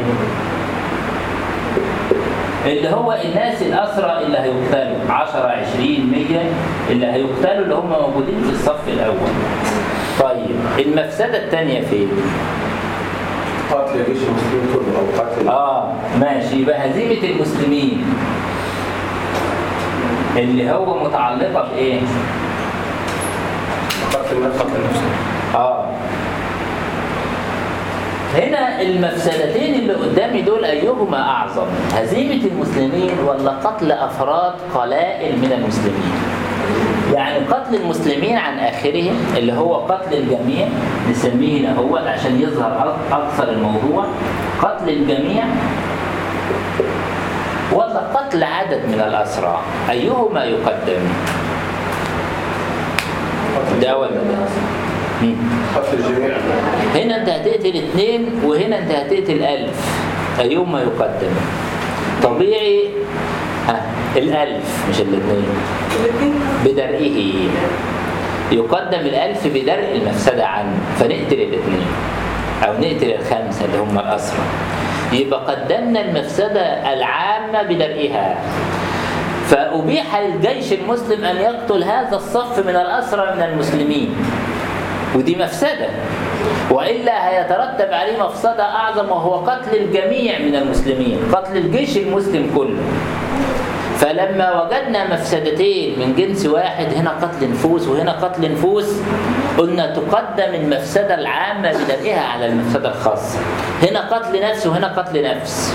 اللي هو الناس الأسرى اللي هيقتلوا 10 20 100 اللي هيقتلوا اللي هم موجودين في الصف الأول طيب المفسدة الثانية فين؟ قتل جيش المسلمين كله او قتل آه ماشي يبقى هزيمة المسلمين اللي هو متعلقة بإيه؟ قتل النفس قتل النفس آه هنا المفسدتين اللي قدامي دول أيهما أعظم هزيمة المسلمين ولا قتل أفراد قلائل من المسلمين يعني قتل المسلمين عن آخرهم اللي هو قتل الجميع نسميه هنا هو عشان يظهر أك- أكثر الموضوع قتل الجميع ولا قتل عدد من الأسرى أيهما يقدم ده ولا ده مم. قتل الجميع هنا انت هتقتل اثنين وهنا انت هتقتل ألف أيهما يقدم طبيعي ها الألف مش الاثنين الاثنين بدرئه يقدم الألف بدرء المفسدة عنه فنقتل الاثنين أو نقتل الخمسة اللي هم الأسرى يبقى قدمنا المفسدة العامة بدرئها فأبيح للجيش المسلم أن يقتل هذا الصف من الأسرى من المسلمين ودي مفسدة وإلا هيترتب عليه مفسدة أعظم وهو قتل الجميع من المسلمين قتل الجيش المسلم كله فلما وجدنا مفسدتين من جنس واحد هنا قتل نفوس وهنا قتل نفوس قلنا تقدم المفسدة العامة بدرئها على المفسدة الخاصة هنا قتل نفس وهنا قتل نفس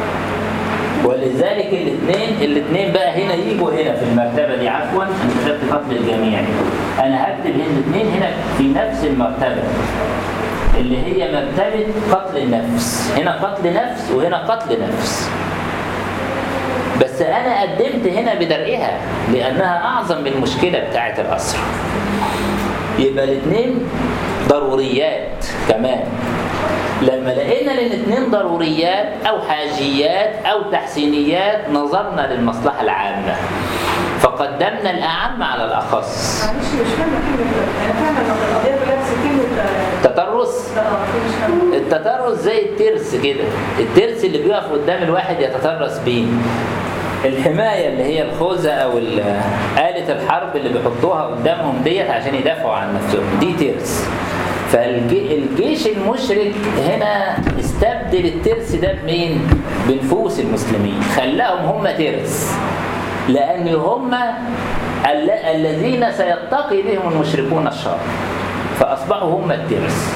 ولذلك الاثنين الاثنين بقى هنا يجوا هنا في المرتبة دي عفوا انا كتبت قتل الجميع انا هكتب هنا الاثنين هنا في نفس المرتبة اللي هي مرتبة قتل النفس هنا قتل نفس وهنا قتل نفس بس انا قدمت هنا بدرئها لانها اعظم من المشكله بتاعه الاسرى يبقى الاثنين ضروريات كمان لما لقينا ان الاثنين ضروريات او حاجيات او تحسينيات نظرنا للمصلحه العامه فقدمنا الاعم على الاخص معلش مش فاهمه كلمه انا فاهمه ان القضيه كلها بس كلمه تطرس اه مش فاهمه التترس زي الترس كده الترس اللي بيقف قدام الواحد يتترس بيه الحماية اللي هي الخوذة أو ال- آلة الحرب اللي بيحطوها قدامهم ديت عشان يدافعوا عن نفسهم دي ترس فالجيش المشرك هنا استبدل الترس ده بمين؟ بنفوس المسلمين خلاهم هم ترس لأن هم ال- الذين سيتقي بهم المشركون الشر فأصبحوا هم الترس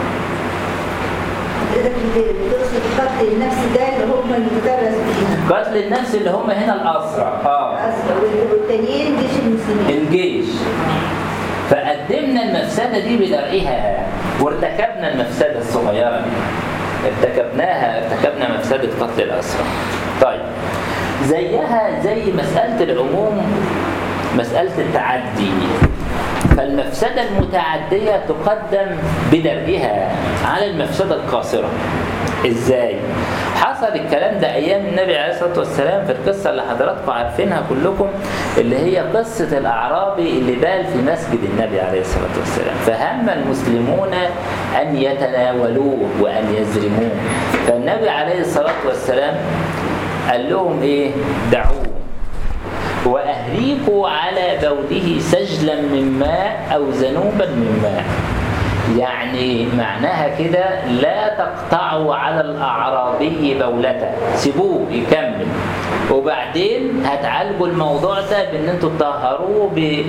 حضرتك بتقصد قتل النفس ده اللي هم المدرس فيها قتل النفس اللي هم هنا الأسرى اه أصلا والتانيين جيش المسلمين الجيش فقدمنا المفسدة دي بدرئها وارتكبنا المفسدة الصغيرة دي ارتكبناها ارتكبنا مفسدة قتل الأسرى طيب زيها زي مسألة العموم مسألة التعدي فالمفسدة المتعدية تقدم بدرئها على المفسدة القاصرة ازاي؟ حصل الكلام ده ايام النبي عليه الصلاه والسلام في القصه اللي حضراتكم عارفينها كلكم اللي هي قصه الاعرابي اللي بال في مسجد النبي عليه الصلاه والسلام فهم المسلمون ان يتناولوه وان يزرموه فالنبي عليه الصلاه والسلام قال لهم ايه؟ دعوه وأهريقوا على بوله سجلا من ماء أو ذنوبا من ماء يعني معناها كده لا تقطعوا على الأعرابي بولته سيبوه يكمل وبعدين هتعالجوا الموضوع ده بان انتوا تطهروه ب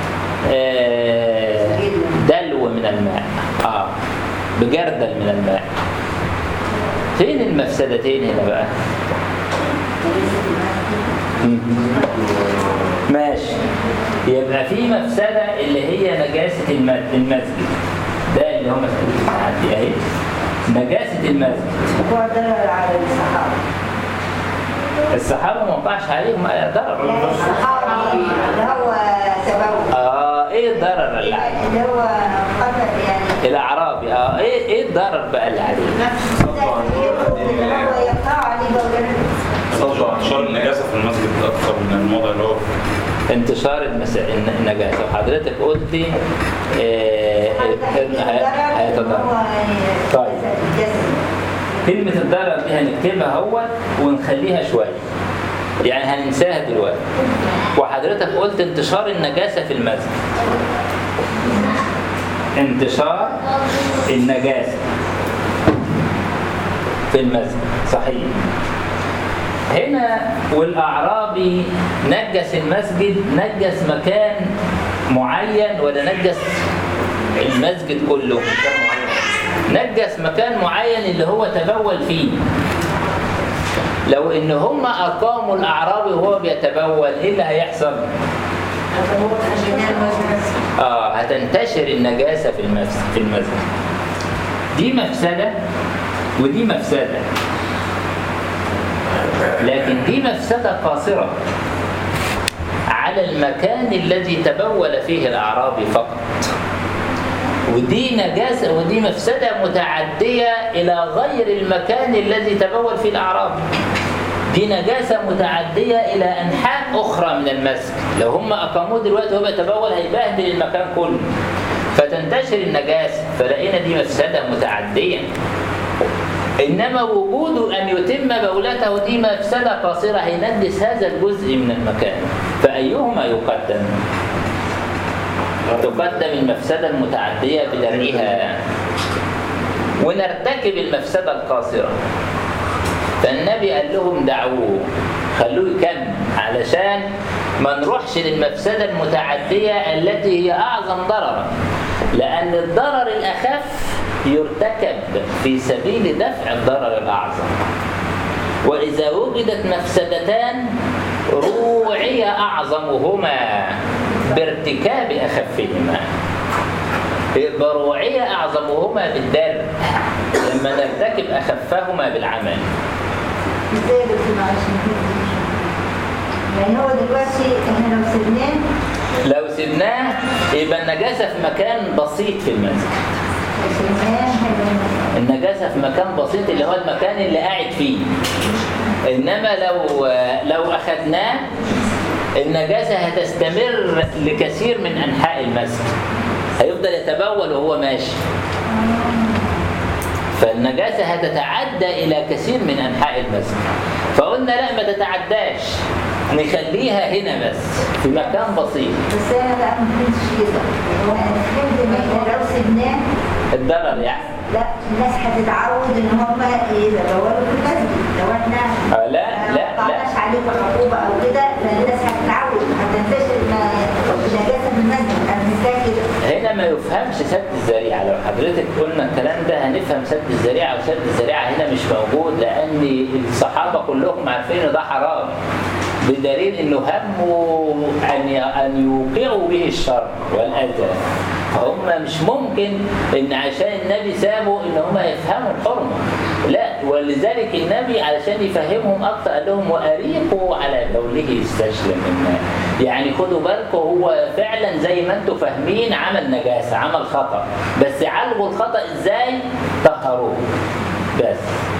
آه، دلو من الماء اه بجردل من الماء فين المفسدتين هنا بقى مم. ماشي يبقى في مفسدة اللي هي نجاسة الم- المسجد ده اللي هو مسألة التعدي اهي نجاسة المسجد هو ضرر على الصحابة الصحابة ما وقعش عليهم أي ضرر لا الصحابي اللي هو سبوي اه ايه الضرر اللي عليه؟ اللي هو قتل الاعرابي اه ايه ايه الضرر بقى اللي عليه اللي هو يقطعوا عليه بقى انتشار النجاسه في المسجد اكثر من الموضع اللي هو انتشار المس... الن- النجاسه وحضرتك قلتي آه إن هي- هيتضرر طيب. كلمة الضرر دي هنكتبها هو ونخليها شوية يعني هننساها دلوقتي وحضرتك قلت انتشار النجاسة في المسجد انتشار النجاسة في المسجد صحيح هنا والأعرابي نجس المسجد نجس مكان معين ولا نجس المسجد كله نجس مكان معين اللي هو تبول فيه لو ان هم اقاموا الاعرابي وهو بيتبول ايه اللي هيحصل اه هتنتشر النجاسه في المسجد في المسجد دي مفسده ودي مفسده لكن دي مفسده قاصره على المكان الذي تبول فيه الاعرابي فقط ودي نجاسة ودي مفسدة متعدية إلى غير المكان الذي تبول فيه الأعرابي دي نجاسة متعدية إلى أنحاء أخرى من المسجد لو هم أقاموه دلوقتي وهو بيتبول هيبهدل المكان كله فتنتشر النجاسة فلقينا دي مفسدة متعدية إنما وجوده أن يتم بولته دي مفسدة قاصرة هينجس هذا الجزء من المكان فأيهما يقدم؟ تقدم المفسدة المتعدية بدرئها ونرتكب المفسدة القاصرة فالنبي قال لهم دعوه خلوه يكمل علشان ما نروحش للمفسدة المتعدية التي هي أعظم ضررا لأن الضرر الأخف يرتكب في سبيل دفع الضرر الأعظم وإذا وجدت مفسدتان روعي أعظمهما بارتكاب أخفهما يبقى روعية أعظمهما بالدرء لما نرتكب أخفهما بالعمل ازاي يا دكتور معلش نفهم. يعني هو دلوقتي احنا لو سيبناه لو سبناه يبقى النجاسة في مكان بسيط في المسجد لو سيبناه هيبقى النجاسة في مكان بسيط اللي هو المكان اللي قاعد فيه إنما لو لو أخذناه النجاسة هتستمر لكثير من أنحاء المسجد هيفضل يتبول وهو ماشي فالنجاسة هتتعدى إلى كثير من أنحاء المسجد فقلنا لا ما تتعداش نخليها هنا بس في مكان بسيط بس انا بقى ما فهمتش كده هو انا فهمت ان احنا لو سيبناه الضرر يعني لا الناس هتتعود ان هم يتدوروا في المسجد لو احنا آه، لا، لا، ما قطعناش عليكم عقوبه او كده فالناس هتتعود هتنتشر ما- النجاسه في المسجد انا فهمتها كده هنا ما يفهمش سد الذريعة لو حضرتك قلنا الكلام ده هنفهم سد الذريعة وسد الذريعة هنا مش موجود لأن الصحابة كلهم عارفين إن ده حرام بدليل إنه هموا أن أن يوقعوا به الشر والأذى فهم مش ممكن إن عشان النبي سابوا إن هم يفهموا الحرمة لا ولذلك النبي علشان يفهمهم أكتر قال لهم وأريقوا على بوله يستسلم الماء يعني خدوا بالكم هو فعلا زي ما انتم فاهمين عمل نجاسة عمل خطأ بس عالجوا الخطأ ازاي طهروه بس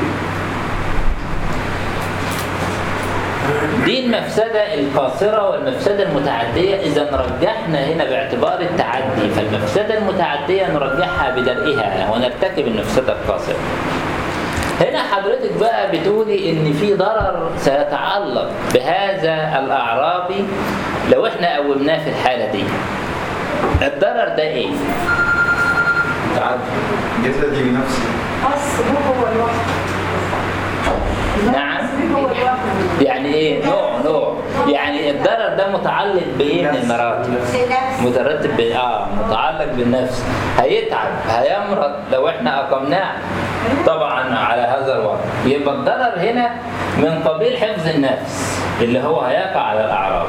دي المفسدة القاصرة والمفسدة المتعدية إذا رجحنا هنا باعتبار التعدي فالمفسدة المتعدية نرجحها بدرئها ونرتكب المفسدة القاصرة هنا حضرتك بقى بتقولي ان في ضرر سيتعلق بهذا الاعرابي لو احنا قومناه في الحاله دي الضرر ده ايه تعدي جسدي بنفسي خاص به هو لوحده نعم. خاص به هو لوحده يعني ايه نوع نوع يعني الضرر ده متعلق بايه من المراتب في نفس مترتب بال- اه متعلق بالنفس هيتعب هيمرض لو احنا اقمناه طبعا على هذا الوضع يبقى الضرر هنا من قبيل حفظ النفس اللي هو هيقع على الاعراض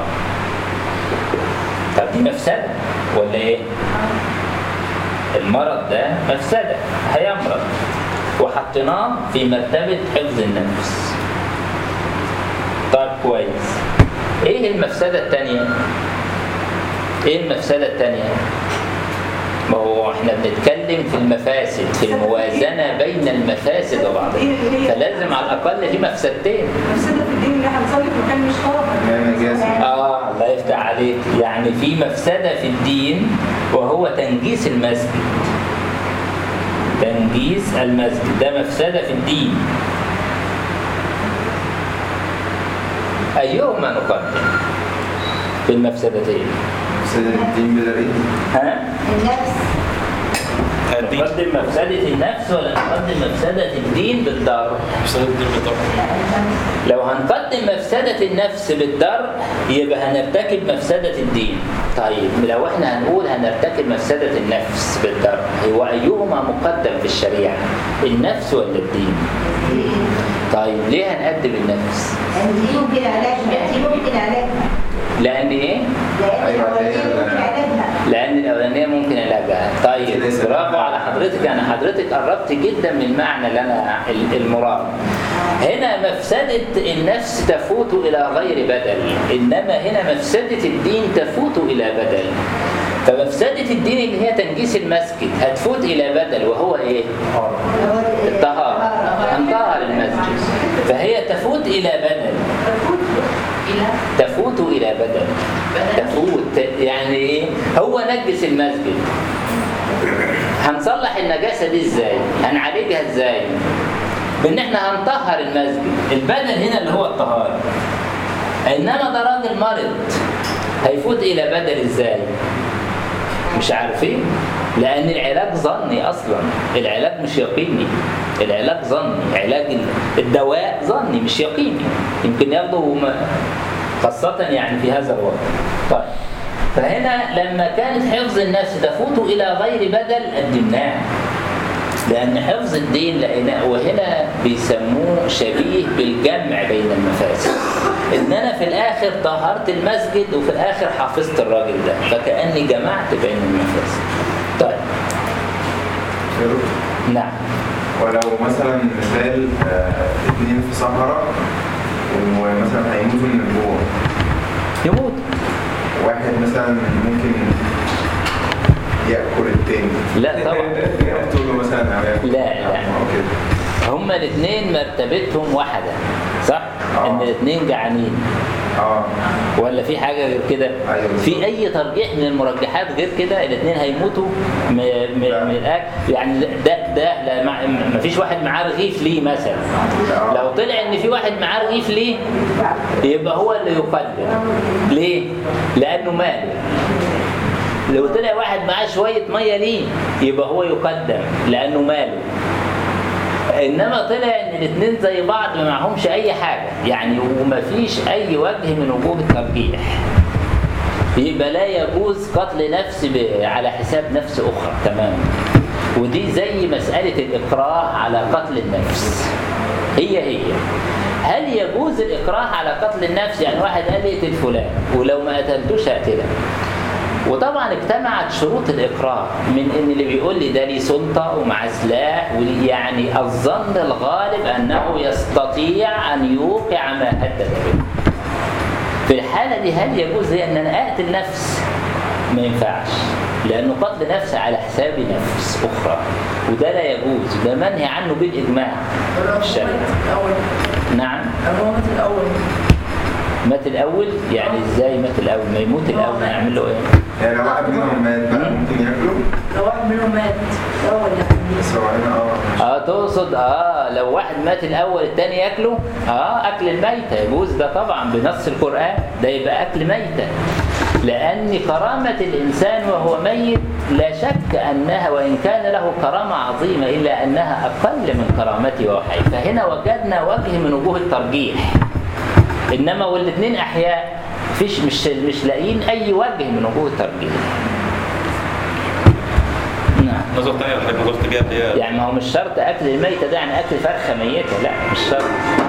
طب دي مفسده ولا ايه المرض ده مفسده هيمرض وحطيناه في مرتبه حفظ النفس طيب كويس ايه المفسده الثانيه ايه المفسدة التانية؟ ما هو احنا بنتكلم بنتكلم في المفاسد في الموازنه بين المفاسد وبعضها فلازم على الاقل في مفسدتين مفسده في الدين اللي هنصلي في مكان مش طاهر يعني نجاسة اه الله يفتح عليك يعني في مفسده في الدين وهو تنجيس المسجد تنجيس المسجد ده مفسده في الدين ايهما نقدم في المفسدتين مفسدة الدين بلا ريد ها النفس الدين نقدم مفسده النفس ولا نقدم مفسده الدين بالضرر مفسدة الدين بالضبط لو هنقدم مفسدة النفس بالدرء يبقى هنرتكب مفسدة الدين طيب لو احنا هنقول هنرتكب مفسدة النفس بالدرء هو أيهما مقدم في الشريعة النفس ولا الدين طيب ليه هنقدم النفس يعني دي ممكن علاجها دي ممكن علاجها لأن إيه لان أيوة، الاولانيه هي- ممكن علاجها لأن الأولانية ممكن علاجها طيب ليس- برافو على حضرتك يعني حضرتك قربت جدا من المعنى اللي أنا ال- المراد هنا مفسدة النفس تفوت إلى غير بدل إنما هنا مفسدة الدين تفوت إلى بدل فمفسدة الدين اللي هي تنجيس المسجد هتفوت إلى بدل وهو إيه؟ الطهارة هنطهر المسجد فهي تفوت إلى بدل إلى تفوت إلى بدل تفوت يعني إيه؟ هو نجس المسجد هنصلح النجاسة دي إزاي؟ هنعالجها إزاي؟ بإن إحنا هنطهر المسجد البدل هنا اللي هو الطهارة إنما ده راجل مرض هيفوت إلى بدل إزاي؟ مش عارفين لأن العلاج ظني أصلا العلاج مش يقيني العلاج ظني علاج ال- الدواء ظني مش يقيني يمكن ياخده م- خاصة يعني في هذا الوقت طيب فهنا لما كانت حفظ النفس تفوت إلى غير بدل قدمناه لأن حفظ الدين لقيناه وهنا بيسموه شبيه بالجمع بين المفاسد إن أنا في الآخر طهرت المسجد وفي الآخر حافظت الراجل ده فكأني جمعت بين المفاسد طيب نعم ولو مثلا مثال آه، اتنين في صحراء ومثلا هيموتوا من الجوع يموت واحد مثلا ممكن ياكل التاني لا طبعا يقتله مثلا او ياكل لا، لا. أو كده هما الاثنين مرتبتهم واحدة صح؟ آه. إن الاثنين جعانين اه ولا في حاجة غير كده؟ أيوة. في أي ترجيح من المرجحات غير كده الاثنين هيموتوا م- م- لا. من الأكل يعني ده ده لا مع- ما فيش واحد معاه رغيف ليه مثلا لا. لو طلع إن في واحد معاه رغيف ليه يبقى هو اللي يقدم ليه؟ لأنه مال لو طلع واحد معاه شوية مية ليه يبقى هو يقدم لأنه ماله انما طلع ان الاثنين زي بعض ما معهمش اي حاجه يعني ومفيش اي وجه من وجوه الترجيح يبقى لا يجوز قتل نفس ب- على حساب نفس اخرى تماما ودي زي مساله الاكراه على قتل النفس هي هي هل يجوز الاكراه على قتل النفس يعني واحد قال لي اقتل فلان ولو ما قتلتوش هقتلك وطبعا اجتمعت شروط الاكراه من ان اللي بيقول لي ده ليه سلطه ومعاه سلاح وليه- يعني الظن الغالب انه يستطيع ان يوقع ما هدد به. في الحاله دي هل يجوز لي ان انا اقتل نفس؟ ما ينفعش لانه قتل نفس على حساب نفس اخرى وده لا يجوز ده منهي عنه بالاجماع الشرعي الأول نعم الرومات الأول مات الاول يعني ازاي مات الاول ما يموت الاول هنعمل له ايه يعني لو واحد منهم مات بقى ممكن ياكله لو واحد منهم مات الأول يعني بس هو هنا اه اه تقصد اه لو واحد مات الاول الثاني ياكله اه اكل الميتة يجوز ده طبعا بنص القران ده يبقى اكل ميتة لان كرامة الانسان وهو ميت لا شك انها وان كان له كرامة عظيمة الا انها اقل من كرامته وهو حي فهنا وجدنا وجه من وجوه الترجيح انما والاثنين احياء فيش مش مش لاقيين اي وجه من وجوه الترجيح نعم النظرة الثانية اللي حضرتك نظرت بيها اللي هي يعني ما هو مش شرط اكل الميتة ده يعني اكل فرخة ميتة لا مش شرط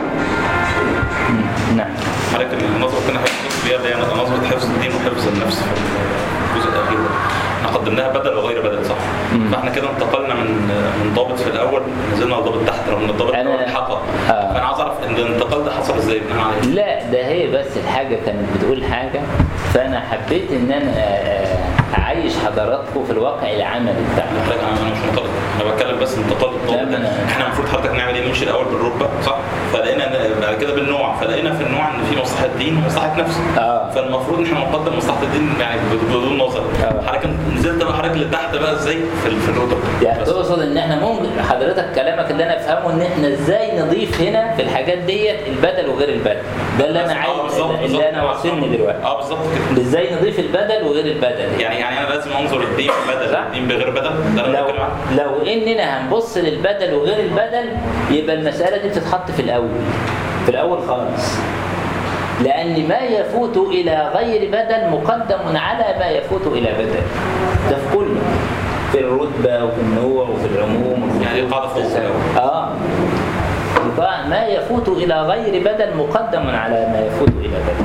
مم، نعم حضرتك النظرة الثانية اللي حضرتك نظرت بيها اللي هي نظرة حفظ الدين وحفظ النفس في الجزء الأخير ده. احنا قدمناها بدل وغير بدل صح؟ مم. فاحنا كده انتقلنا من من ضابط في الأول نزلنا لضابط تحت لو من الضابط أنا- الأول الحقق آه. فأنا عاوز أعرف إن الانتقال ده حصل إزاي بناء على إيه؟ لا ده هي بس الحاجة كانت بتقول حاجة فأنا حبيت إن أنا آه، أعيش حضراتكم في الواقع العملي بتاعنا لا انا أنا مش معترض انا بتكلم بس انتقال لا، ما أنا- احنا المفروض حضرتك نعمل ايه نمشي الاول بالركبه صح فلقينا إن- بعد كده بالنوع فلقينا في النوع ان في مصلحه دين ومصلحه نفس آه. فالمفروض ان احنا نقدم مصلحه الدين يعني بدون نظر آه. حضرتك نزلت بقى حضرتك لتحت بقى ازاي في ال- في الركب يعني بس. تقصد ان احنا ممكن حضرتك كلامك اللي انا افهمه ان احنا ازاي نضيف هنا في الحاجات ديت البدل وغير البدل ده اللي انا آه، عايز بالظبط، بالظبط. اللي انا واصلني دلوقتي اه بالظبط كده ازاي نضيف البدل وغير البدل يعني يعني انا لازم انظر الدين بدل صح. الدين بغير بدل ده اللي انا لو بتكلم عنه لو اننا هنبص للبدل وغير البدل يبقى المساله دي بتتحط في الاول في الاول خالص لان ما يفوت الى غير بدل مقدم على ما يفوت الى بدل ده في كله في الرتبه وفي النوع وفي العموم وفي يعني الخصوص قاعدة فوق والتساوي. الأول. اه يبقى ما يفوت الى غير بدل مقدم على ما يفوت الى بدل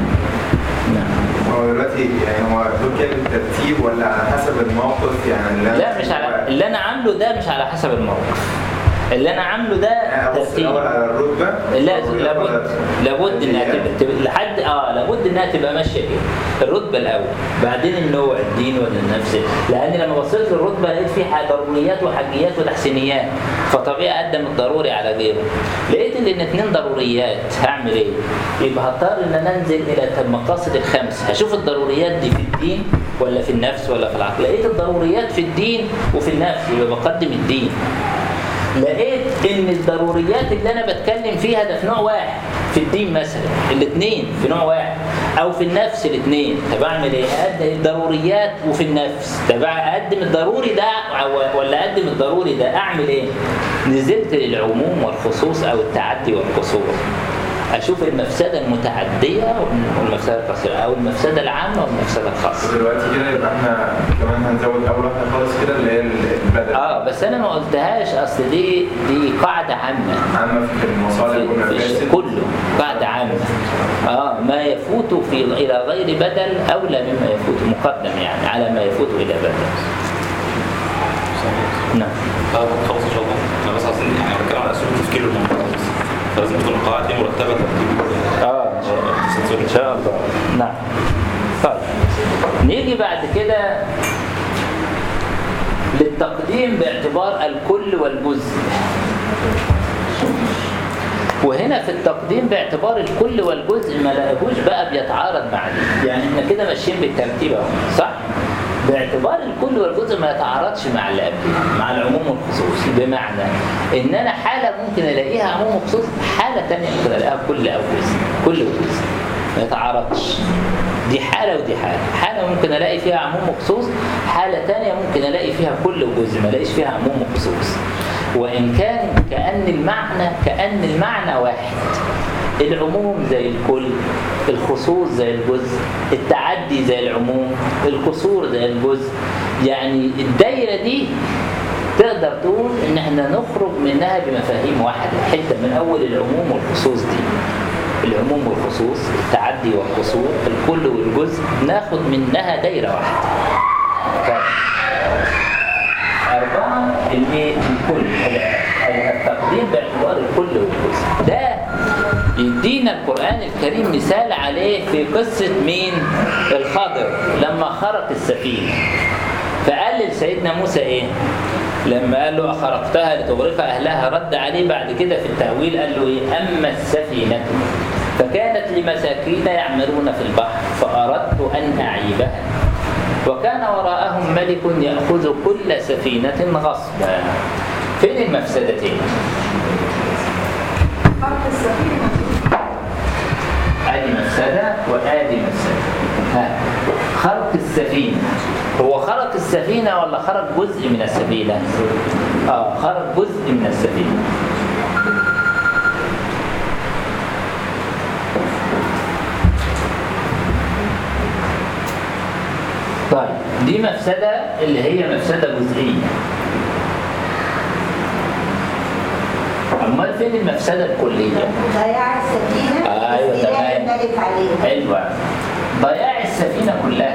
نعم هو دلوقتي يعني هو دول كده بالترتيب ولا على حسب الموقف يعني اللي أنا- لا مش على اللي انا عامله ده مش على حسب الموقف اللي انا عامله ده يعني ابص ترتيب الاول على الرتبه لازم لابد لابد انها تبقى, تبقى لحد اه لابد انها تبقى ماشيه كده الرتبه الاول بعدين النوع الدين ولا النفس لان لما بصيت للرتبه لقيت في ح- ضروريات وحاجيات وتحسينيات فطبيعي اقدم الضروري على غيره لقيت ان الاثنين ضروريات هعمل ايه؟ يبقى هضطر ان انا انزل الى المقاصد الخمس هشوف الضروريات دي في الدين ولا في النفس ولا في العقل لقيت الضروريات في الدين وفي النفس يبقى بقدم الدين لقيت ان الضروريات اللي انا بتكلم فيها ده في نوع واحد في الدين مثلا الاثنين في نوع واحد او في النفس الاثنين طب اعمل ايه اقدم الضروريات وفي النفس طب اقدم الضروري ده أو- ولا اقدم الضروري ده اعمل ايه نزلت للعموم والخصوص او التعدي والقصور اشوف المفسده المتعديه والمفسده القصيره او المفسده العامه والمفسده الخاصه دلوقتي كده يبقى احنا كمان هنزود اول واحده خالص كده اللي هي البدل اه بس انا ما قلتهاش اصل دي دي قاعده عامه عامه في المصالح في, في والمفاسد الش- كله قاعدة عامة اه ما يفوت في إلى غير بدل أولى مما يفوت مقدم يعني على ما يفوت إلى بدل نعم لا خلاص ان شاء الله انا بس عايزين يعني بتكلم على اسلوب التفكير المنطقي بس فلازم تكون القواعد دي مرتبه ترتيب اه إن شاء الله نعم طيب نيجي بعد كده للتقديم باعتبار الكل والجزء وهنا في التقديم باعتبار الكل والجزء ما لقاهوش بقى بيتعارض مع دي يعني احنا كده ماشيين بالترتيب اهو صح باعتبار الكل والجزء ما يتعارضش مع اللي قبله مع العموم والخصوص بمعنى ان انا حاله ممكن الاقيها عموم وخصوص حاله تانية ممكن الاقيها كل او جزء كل وجزء ما يتعارضش دي حالة ودي حالة حالة ممكن ألاقي فيها عموم وخصوص حالة تانية ممكن ألاقي فيها كل وجزء ما ألاقيش فيها عموم وخصوص وإن كان كأن المعنى كأن المعنى واحد العموم زي الكل الخصوص زي الجزء التعدي زي العموم القصور زي الجزء يعني الدايرة دي تقدر تقول ان احنا نخرج منها بمفاهيم واحدة حتة من اول العموم والخصوص دي العموم والخصوص التعدي والقصور الكل والجزء ناخد منها دايرة واحدة طيب. أربعة الايه الكل التقديم باعتبار الكل والجزء ده يدينا القرآن الكريم مثال عليه في قصة مين؟ الخضر لما خرق السفينة فقال لسيدنا موسى ايه؟ لما قال له أخرقتها لتغرق أهلها رد عليه بعد كده في التأويل قال له إيه؟ أما السفينة فكانت لمساكين يعملون في البحر فأردت أن أعيبها وكان وراءهم ملك يأخذ كل سفينة غصبا فين المفسدتين؟ فرق السفينة ادي مفسده وادي مفسده ها خرق السفينه هو خرق السفينه ولا خرق جزء من السفينه اه خرق جزء من السفينه طيب دي مفسده اللي هي مفسده جزئيه امال فين المفسده الكليه ضياع السفينة أيوة، استيلاء تمام. الملك عليها حلوة ضياع السفينة كلها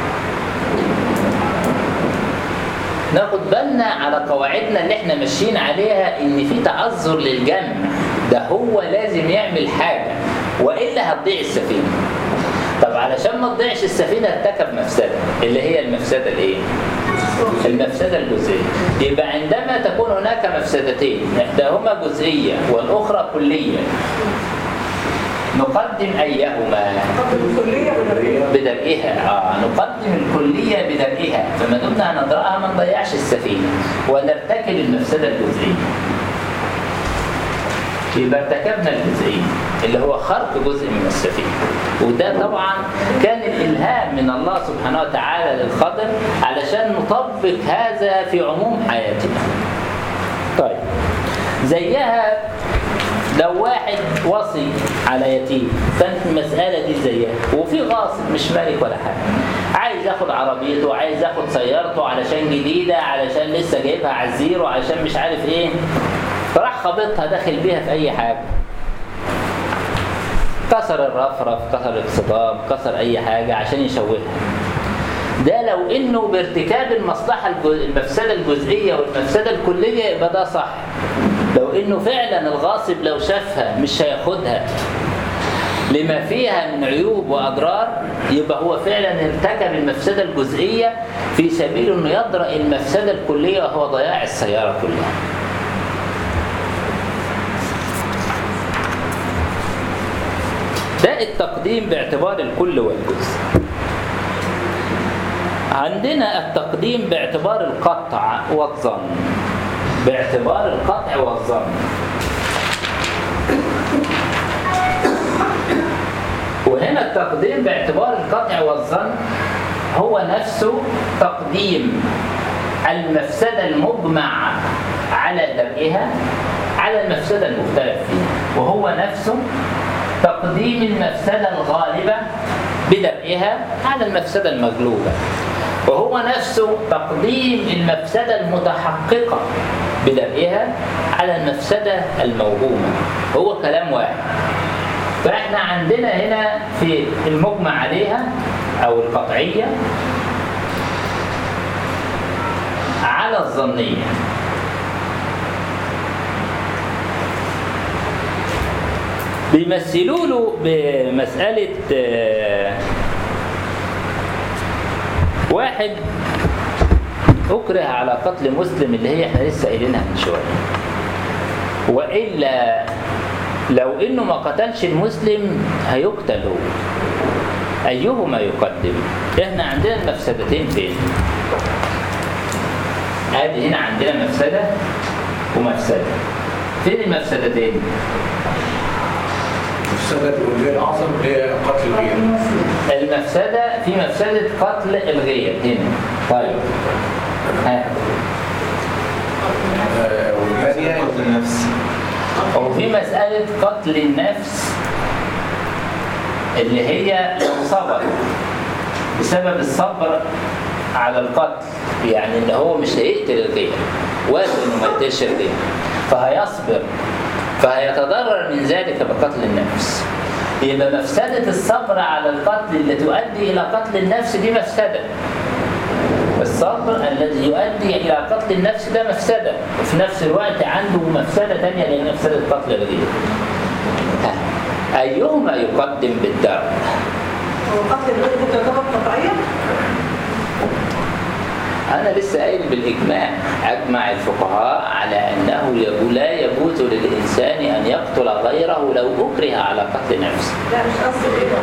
ناخد بالنا على قواعدنا اللي احنا ماشيين عليها ان في تعذر للجمع ده هو لازم يعمل حاجة والا هتضيع السفينة طب علشان ما تضيعش السفينة ارتكب مفسدة اللي هي المفسدة الايه؟ المفسدة الجزئية يبقى عندما تكون هناك مفسدتين إحداهما جزئية والأخرى كلية نقدم أيهما الكليه ولا بدرئها آه نقدم الكلية بدرئها فما دمنا هنضرأها ما نضيعش السفينة ونرتكب المفسدة الجزئية يبقى ارتكبنا الجزئية اللي هو خرق جزء من السفينة وده طبعا كان الإلهام من الله سبحانه وتعالى للخضر علشان نطبق هذا في عموم حياتنا طيب زيها لو واحد وصي على يتيم كانت المسألة دي زيها وفي غاصب مش مالك ولا حاجة عايز ياخد عربيته عايز ياخد سيارته علشان جديدة علشان لسه جايبها على الزيرو علشان مش عارف ايه فراح خابطها داخل بيها في اي حاجة كسر الرفرف كسر الصدام كسر اي حاجة عشان يشوهها ده لو انه بارتكاب المصلحة الجز- المفسدة الجزئية والمفسدة الكلية يبقى ده صح لو انه فعلا الغاصب لو شافها مش هياخدها لما فيها من عيوب واضرار يبقى هو فعلا ارتكب المفسده الجزئيه في سبيل انه يدرأ المفسده الكليه وهو ضياع السياره كلها. ده التقديم باعتبار الكل والجزء. عندنا التقديم باعتبار القطع والظن. باعتبار القطع والظن. وهنا التقديم باعتبار القطع والظن هو نفسه تقديم المفسدة المجمع على درئها على المفسدة المختلف فيها وهو نفسه تقديم المفسدة الغالبة بدرئها على المفسدة المغلوبة وهو نفسه تقديم المفسدة المتحققة بدرئها على المفسدة الموهومة هو كلام واحد فاحنا عندنا هنا في المجمع عليها او القطعيه على الظنيه بيمثلوا له بمساله آه، واحد اكره على قتل مسلم اللي هي احنا لسه قايلينها من شويه والا لو انه ما قتلش المسلم هيقتل هو ايهما يقدم احنا عندنا المفسدتين فين ادي هنا عندنا مفسده ومفسده فين المفسدتين مفسدة الغير أعظم هي قتل الغير المفسده في مفسده قتل الغير هنا طيب ها آه، والثانية قتل النفس وفي مسألة قتل النفس اللي هي لو صبر بسبب الصبر على القتل يعني ان هو مش هيقتل الغير وافق انه ما يقتلش الغير فهيصبر فهيتضرر من ذلك بقتل النفس يبقى مفسدة الصبر على القتل اللي تؤدي إلى قتل النفس دي مفسدة الصبر الذي يؤدي إلى قتل النفس ده مفسدة وفي نفس الوقت عنده مفسدة تانية اللي هي مفسدة قتل الغير ها. أيهما يقدم بالدرء هو قتل الغير دي تعتبر قطعيه أنا لسه قايل بالإجماع أجمع الفقهاء على أنه يجو- لا يجوز للإنسان أن يقتل غيره لو أكره على قتل نفسه لا مش قصدي كده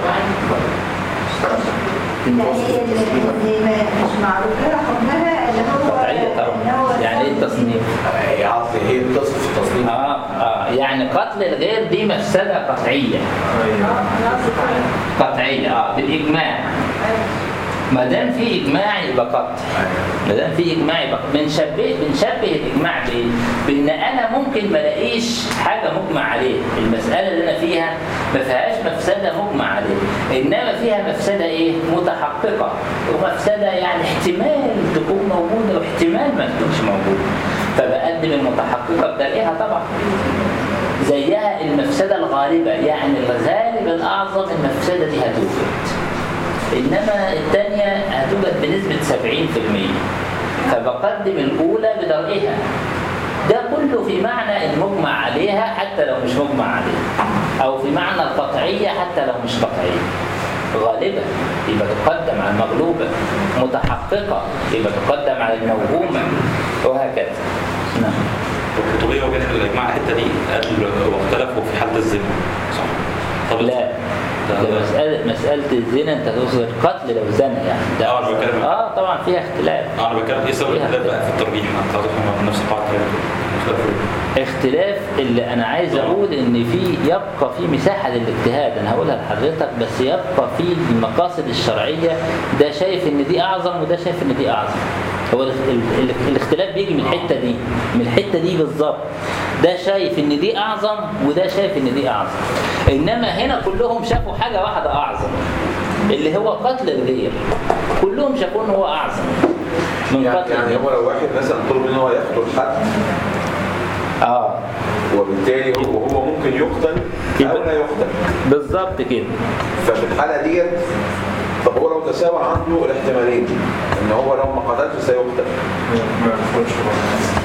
يعني هي اللي اللي ما- مش معروف لها حكمها اللي هو قطعية اللي طبعا هو يعني إيه التصنيف؟ هي عصر هي بتصف تصنيف آه آه يعني قتل الغير دي مفسدة قطعية ايوه انا قصدي كده. قطعية اه بالإجماع ما دام في إجماع يبقى قطع ما دام في إجماع يبقى قطع. بنشبه بنشبه الإجماع بإيه؟ بإن أنا ممكن ما الاقيش حاجة مجمع عليها المسألة اللي أنا فيها ما فيهاش مفسدة مجمع عليها إنما فيها مفسدة إيه؟ متحققة ومفسدة يعني احتمال تكون موجودة واحتمال ما تكونش موجودة فبقدم المتحققة بدليلها طبعا زيها المفسدة الغالبة يعني الغالب الأعظم المفسدة دي هتوجد إنما الثانية هتوجد بنسبة 70% فبقدم الأولى بدرجها ده كله في معنى المجمع عليها حتى لو مش مجمع عليها أو في معنى القطعية حتى لو مش قطعية غالبا يبقى تقدم على المغلوبة المتحققة يبقى تقدم على الموهومة وهكذا نعم القطبية وجدت الإجماع الحتة دي قال واختلفوا في حالة الزنا صح؟ طب لا ده- ده مسألة مسألة الزنا أنت تقصد القتل لو زنى يعني ده آه، أنا بتكلم- اه طبعا فيها اختلاف آه، أنا بتكلم إيه سبب فيها الاختلاف بقى في الترجيح؟ أنت حضرتك هم نفس القاعدة كده مختلفوا ليه؟ اختلاف اللي انا عايز اقول ان في يبقى في مساحه للاجتهاد انا هقولها لحضرتك بس يبقى في المقاصد الشرعيه ده شايف ان دي اعظم وده شايف ان دي اعظم هو ال- ال- ال- الاختلاف بيجي من الحته دي من الحته دي بالظبط ده شايف ان دي اعظم وده شايف ان دي اعظم انما هنا كلهم شافوا حاجه واحده اعظم اللي هو قتل الغير كلهم شافوا ان هو اعظم من يعني قتل يعني الغير. هو لو واحد مثلا طلب ان هو يقتل حد اه وبالتالي هو هو ممكن يقتل او لا يقتل بالظبط كده ففي الحاله ديت طب هو لو تساوى عنده الاحتمالين ان هو لو ما قتلش سيقتل ما بيدخلش برضه.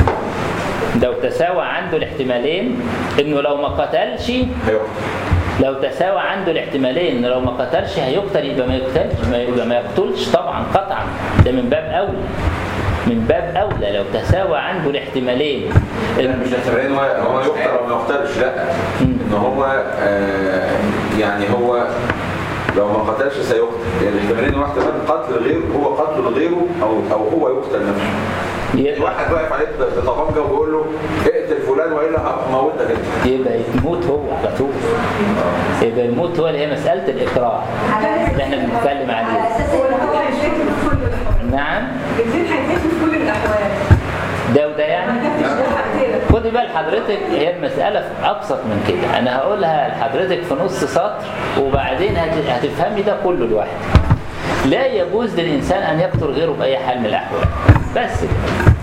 لو تساوى عنده الاحتمالين انه لو ما قتلش هيقتل لو تساوى عنده الاحتمالين انه لو ما قتلش هيقتل يبقى ما يقتلش ما يبقى ما يقتلش طبعا قطعا ده من باب اولى من باب اولى لو تساوى عنده الاحتمالين لا مش احتمالين هو هو يقتل او ما يقتلش لا مم. ان هو آه يعني هو لو ما قتلش سيقتل يعني الاحتمالين هو احتمال قتل غير هو قتل غيره او او هو يقتل نفسه يبقى, واحد واقف عليه بطبنجه وبيقول له اقتل فلان والا هموتك انت يبقى يموت هو على طول يبقى يموت هو اللي هي مساله الاكراه اللي احنا بنتكلم على عليه اساس هو ان الأول هو هيتاكل في كل الأحوال نعم الدين هيتاكل في كل الأحوال ده وده يعني ما كانش ده هقتلك خدي بال حضرتك هي المسألة في أبسط من كده أنا هقولها لحضرتك في نص سطر وبعدين هت- هتفهمي ده كله لوحده لا يجوز للإنسان أن يقتل غيره بأي حال من الأحوال بس كده.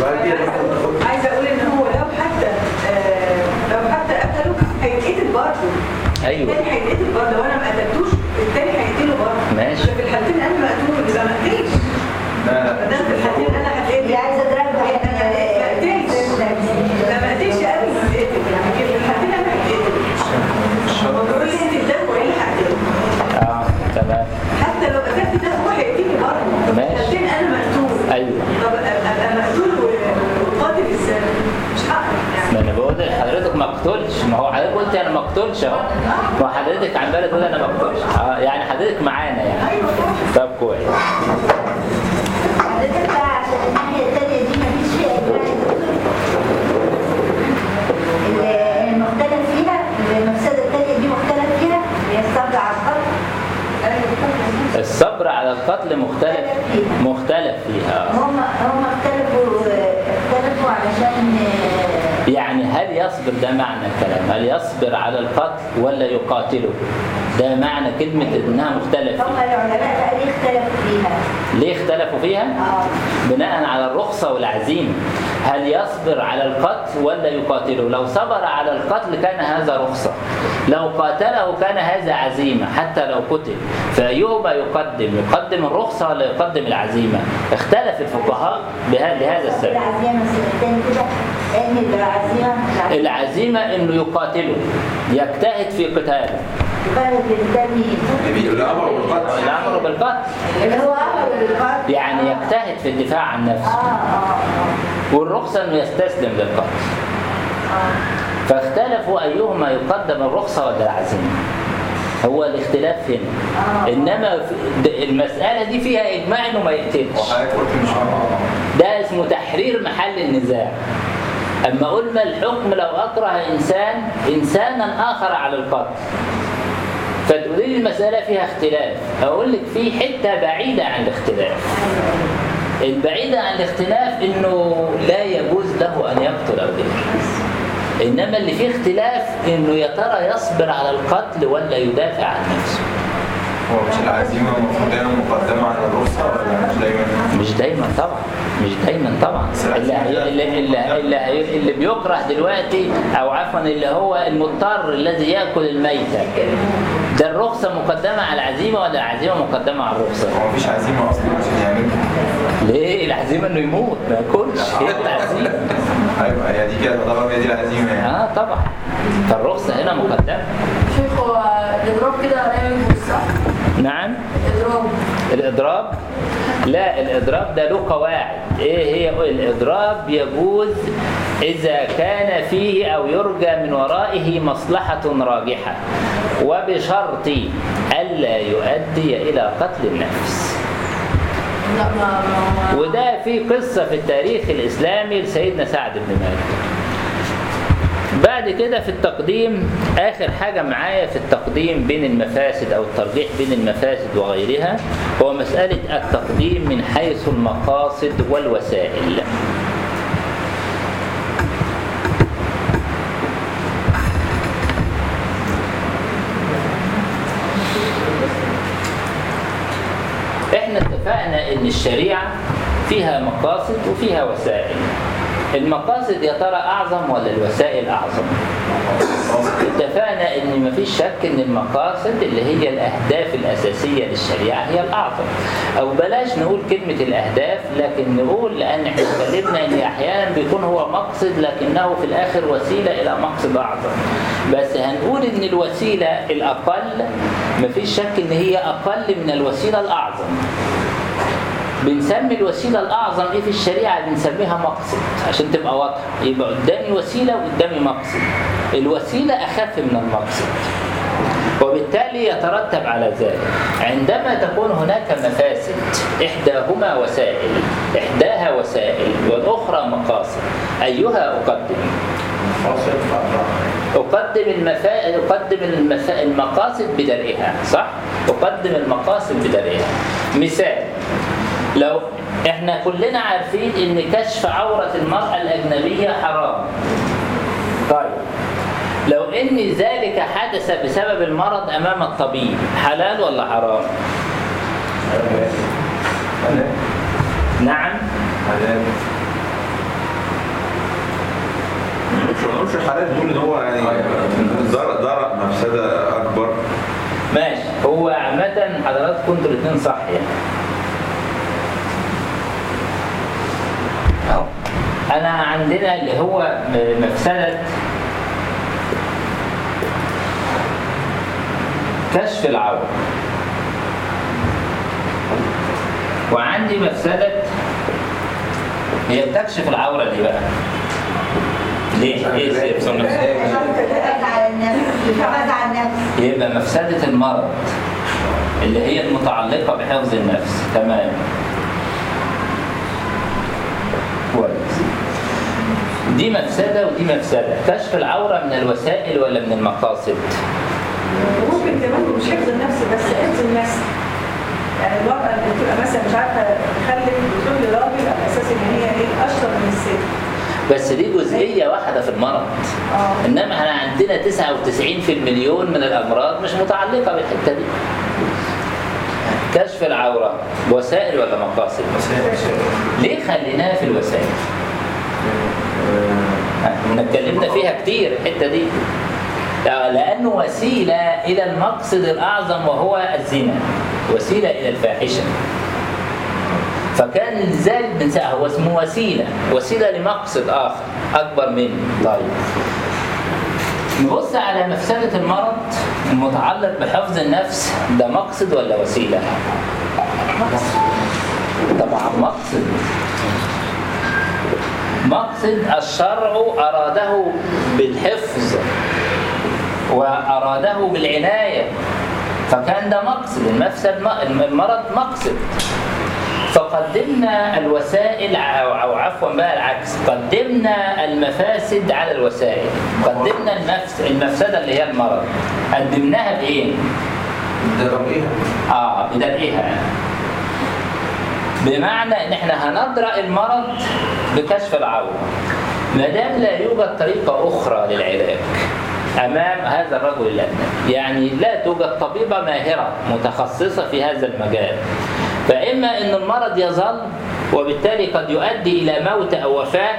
عايزه اقول ان هو لو حتى آه، لو حتى قتله هيتقتل برضه أيوه التاني هيتقتل برضه وانا ما قتلتوش التاني هيقتله برضه ماشي. في الحالتين انا مقتول يبقى ما قتلش لا لا ما دام في الحالتين انا هتقتل اللي عايزه اضربه ما قتلش لا ما قتلش قبل ما اتقتل يعني في الحالتين انا هتقتل هو بيقول لي انت ده وايه اللي هقتله آه تمام حتى لو قتلت ده هو هيقتلني برضه طب في ماشي. الحالتين انا مقتول أيوه طب ابقى مقتول وقاتل ازاي مش هقدر يعني ما أنا بقول لحضرتك ما اقتلش ما هو حضرتك قلت أنا ما اقتلش أهو ما حضرتك عمالة تقول أنا ما اقتلش آه يعني حضرتك معانا يعني ايوه طبعا طب كويس حضرتك بقى عشان الناحيه الثانيه دي مفيش فيها اجماع يا دكتور. اللي المختلف فيها المفسده الثانيه دي مختلف فيها هي الصبر على القتل الصبر على القتل مختلف مختلف فيها هم هم اختلفوا اختلفوا علشان آه، يعني هل يصبر ده معنى الكلام هل يصبر على القتل ولا يقاتله ده معنى كلمة انها مختلف هم فيها العلماء بقى ليه اختلفوا فيها ليه اختلفوا فيها اه بناء على الرخصة والعزيمة هل يصبر على القتل ولا يقاتله لو صبر على القتل كان هذا رخصة لو قاتله كان هذا عزيمة حتى لو قتل فأيهما يقدم يقدم الرخصة ولا يقدم العزيمة اختلف الفقهاء بها- لهذا السبب العزيمه الثاني كده ان العزيمه العزيمة انه يقاتله يجتهد في قتاله الفرق الثاني الامر بالقتل الامر بالقتل اللي هو امر بالقتل يعني يجتهد في الدفاع عن اه نفسه اه والرخصة انه يستسلم للقتل اه فاختلفوا ايهما يقدم الرخصة ولا العزيمة هو الاختلاف هنا آه. انما في- د- المسألة دي فيها اجماع انه ما يقتلش وحضرتك قلت مش ده اسمه تحرير محل النزاع أما قلنا الحكم لو أكره إنسان إنسانا آخر على القتل فتقولي لي المسألة فيها اختلاف أقول لك في حتة بعيدة عن الاختلاف البعيدة عن الاختلاف إنه لا يجوز له أن يقتل أو غيره إنما اللي فيه اختلاف إنه يا ترى يصبر على القتل ولا يدافع عن نفسه هو مش العزيمه المفروض دايما مقدمه عن الرخصه ولا مش دايما؟ مش دايما طبعا مش دايما طبعا اللي هي اللي, اللي, اللي, هي- اللي بيكره دلوقتي او عفوا اللي هو المضطر الذي ياكل الميته ده الرخصه مقدمه على العزيمه ولا العزيمه مقدمه على الرخصه؟ هو مفيش عزيمه اصلا عشان يعملها ليه العزيمه انه يموت ما ياكلش هي دي العزيمه ايوه هي دي كده تعتبر هي دي العزيمه يعني اه طبعا فالرخصه هنا مقدمه شيخ هو الاضراب كده لا يجوز صح؟ نعم الاضراب الاضراب لا الإضراب ده له قواعد إيه هي الإضراب يجوز إذا كان فيه أو يرجى من ورائه مصلحة راجحة وبشرط ألا يؤدي إلى قتل النفس لا ما ما ما وده في قصة في التاريخ الإسلامي لسيدنا سعد بن مالك بعد كده في التقديم آخر حاجة معايا في التقديم بين المفاسد أو الترجيح بين المفاسد وغيرها هو مسألة التقديم من حيث المقاصد والوسائل احنا اتفقنا ان الشريعة فيها مقاصد وفيها وسائل المقاصد يا ترى اعظم ولا الوسائل اعظم اتفقنا ان مفيش شك ان المقاصد اللي هي الاهداف الاساسيه للشريعه هي الاعظم او بلاش نقول كلمه الاهداف لكن نقول لان احنا اتكلمنا ان احيانا بيكون هو مقصد لكنه في الاخر وسيله الى مقصد اعظم بس هنقول ان الوسيله الاقل مفيش شك ان هي اقل من الوسيله الاعظم بنسمي الوسيله الاعظم ايه في الشريعه بنسميها مقصد عشان تبقى واضحه يبقى قدامي وسيله وقدامي مقصد الوسيله اخف من المقصد وبالتالي يترتب على ذلك عندما تكون هناك مفاسد احداهما وسائل احداها وسائل والاخرى مقاصد ايها اقدم فاصل فأربعة أقدم المفا... أقدم المفا... المقاصد بدرئها صح؟ أقدم المقاصد بدرئها مثال لو احنا كلنا عارفين ان كشف عورة المرأة الأجنبية حرام طيب لو ان ذلك حدث بسبب المرض امام الطبيب حلال ولا حرام؟ نعم مش ما نقولش حالات نقول ان هو يعني ضرر ضرر مفسده اكبر ماشي هو عامة حضراتكم انتوا الاثنين صح يعني أهو. أنا عندنا اللي هو م- مفسدة كشف العورة وعندي مفسدة هي بتكشف العورة دي بقى ليه؟ ايه السبب؟ الحفاظ على النفس الحفاظ على النفس يبقى مفسدة المرض اللي هي المتعلقة بحفظ النفس تمام كويس دي مفسدة ودي مفسدة كشف العورة من الوسائل ولا من المقاصد ممكن كمان مش حفظ النفس بس حفظ النفس يعني المرأة اللي بتبقى مثلا مش عارفة تخلف بتقول لراجل على أساس إن هي إيه أشطر من الست بس دي جزئية واحدة في المرض اه إنما احنا عندنا 99 في المليون من الأمراض مش متعلقة بالحتة دي كشف العورة وسائل ولا مقاصد؟ ليه خليناها في الوسائل؟ احنا اتكلمنا فيها كتير الحته دي لانه وسيله الى المقصد الاعظم وهو الزنا وسيله الى الفاحشه فكان لذلك بنساها هو اسمه وسيله وسيله لمقصد اخر اكبر منه طيب نبص على مفسده المرض المتعلق بحفظ النفس ده مقصد ولا وسيله؟ طبعا مقصد مقصد الشرع أراده بالحفظ وأراده بالعناية فكان ده مقصد المفسد المرض مقصد فقدمنا الوسائل أو أو عفوا بقى العكس قدمنا المفاسد على الوسائل قدمنا المفس المفسدة اللي هي المرض قدمناها بإيه؟ دربيها اه بدرئها بمعنى ان احنا هنضرأ المرض بكشف العورة ما دام لا يوجد طريقة أخرى للعلاج أمام هذا الرجل الأجنبي يعني لا توجد طبيبة ماهرة متخصصة في هذا المجال فإما أن المرض يظل وبالتالي قد يؤدي إلى موت أو وفاة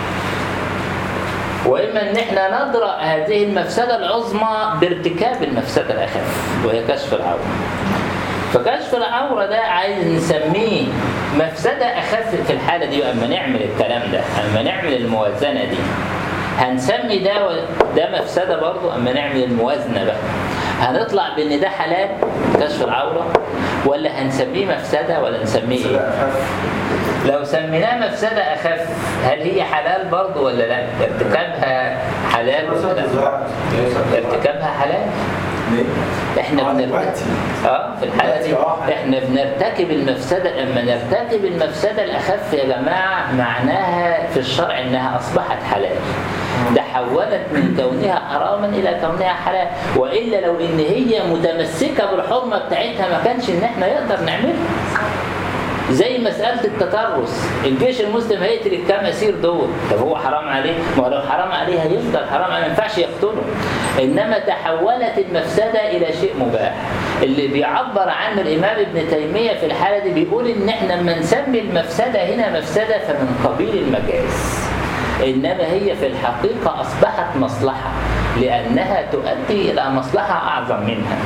وإما أن احنا نضرأ هذه المفسدة العظمى بارتكاب المفسدة الأخف وهي كشف العورة فكشف العورة ده عايز نسميه مفسدة أخف في الحالة دي أما نعمل الكلام ده أما نعمل الموازنة دي هنسمي ده و- ده مفسدة برضو أما نعمل الموازنة بقى هنطلع بان ده حلال كشف العوره ولا هنسميه مفسده ولا نسميه بس لا ايه؟ أخف لو سميناه مفسده اخف هل هي حلال برضه ولا لا؟ ارتكابها حلال ولا لا؟ ارتكابها حلال؟ ليه؟ احنا آه، بنرتكب دلوقتي. اه في الحاله دي دلوقتي آه. احنا بنرتكب المفسده اما نرتكب المفسده الاخف يا جماعه معناها في الشرع انها اصبحت حلال تحولت من كونها حراما الى كونها حلال والا لو ان هي متمسكه بالحرمه بتاعتها ما كانش ان احنا نقدر نعملها زي مسألة التترس الجيش المسلم هيقتل الكام أسير دول طب هو حرام عليه ما هو لو حرام عليه هيفضل حرام ما ينفعش يقتله إنما تحولت المفسدة إلى شيء مباح اللي بيعبر عنه الإمام ابن تيمية في الحالة دي بيقول إن إحنا لما نسمي المفسدة هنا مفسدة فمن قبيل المجاز إنما هي في الحقيقة أصبحت مصلحة لأنها تؤدي إلى مصلحة أعظم منها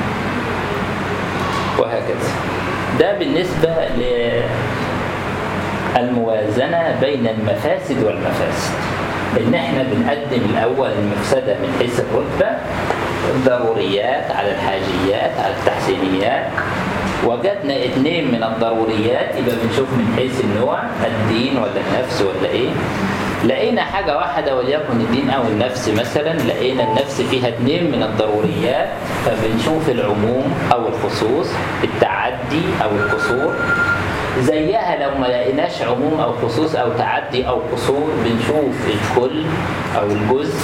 وهكذا ده بالنسبة للموازنة بين المفاسد والمفاسد إن إحنا بنقدم الأول المفسدة من حيث الرتبة الضروريات على الحاجيات على التحسينيات وجدنا اثنين من الضروريات يبقى بنشوف من حيث النوع الدين ولا النفس ولا ايه لقينا حاجة واحدة وليكن الدين أو النفس مثلا لقينا النفس فيها اثنين من الضروريات فبنشوف العموم أو الخصوص التعدي أو القصور زيها لو ما لقيناش عموم أو خصوص أو تعدي أو قصور بنشوف الكل أو الجزء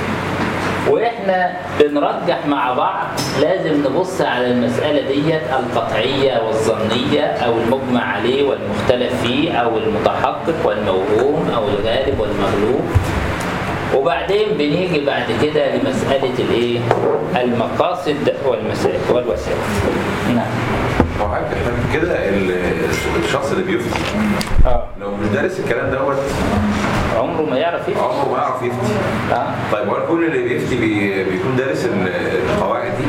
واحنا بنرجح مع بعض لازم نبص على المسألة ديت القطعية والظنية أو المجمع عليه والمختلف فيه أو المتحقق والموهوم أو الغالب والمغلوب وبعدين بنيجي بعد كده لمسألة الايه؟ المقاصد والمسائل والوسائل. نعم. هو عارف احنا كده ال- الشخص اللي بيفتي اه لو مش دارس الكلام دوت عمره ما يعرف ايه؟ عمره ما يعرف يفتي اه طيب هو كل اللي بيفتي بي- بيكون دارس ال- القواعد دي؟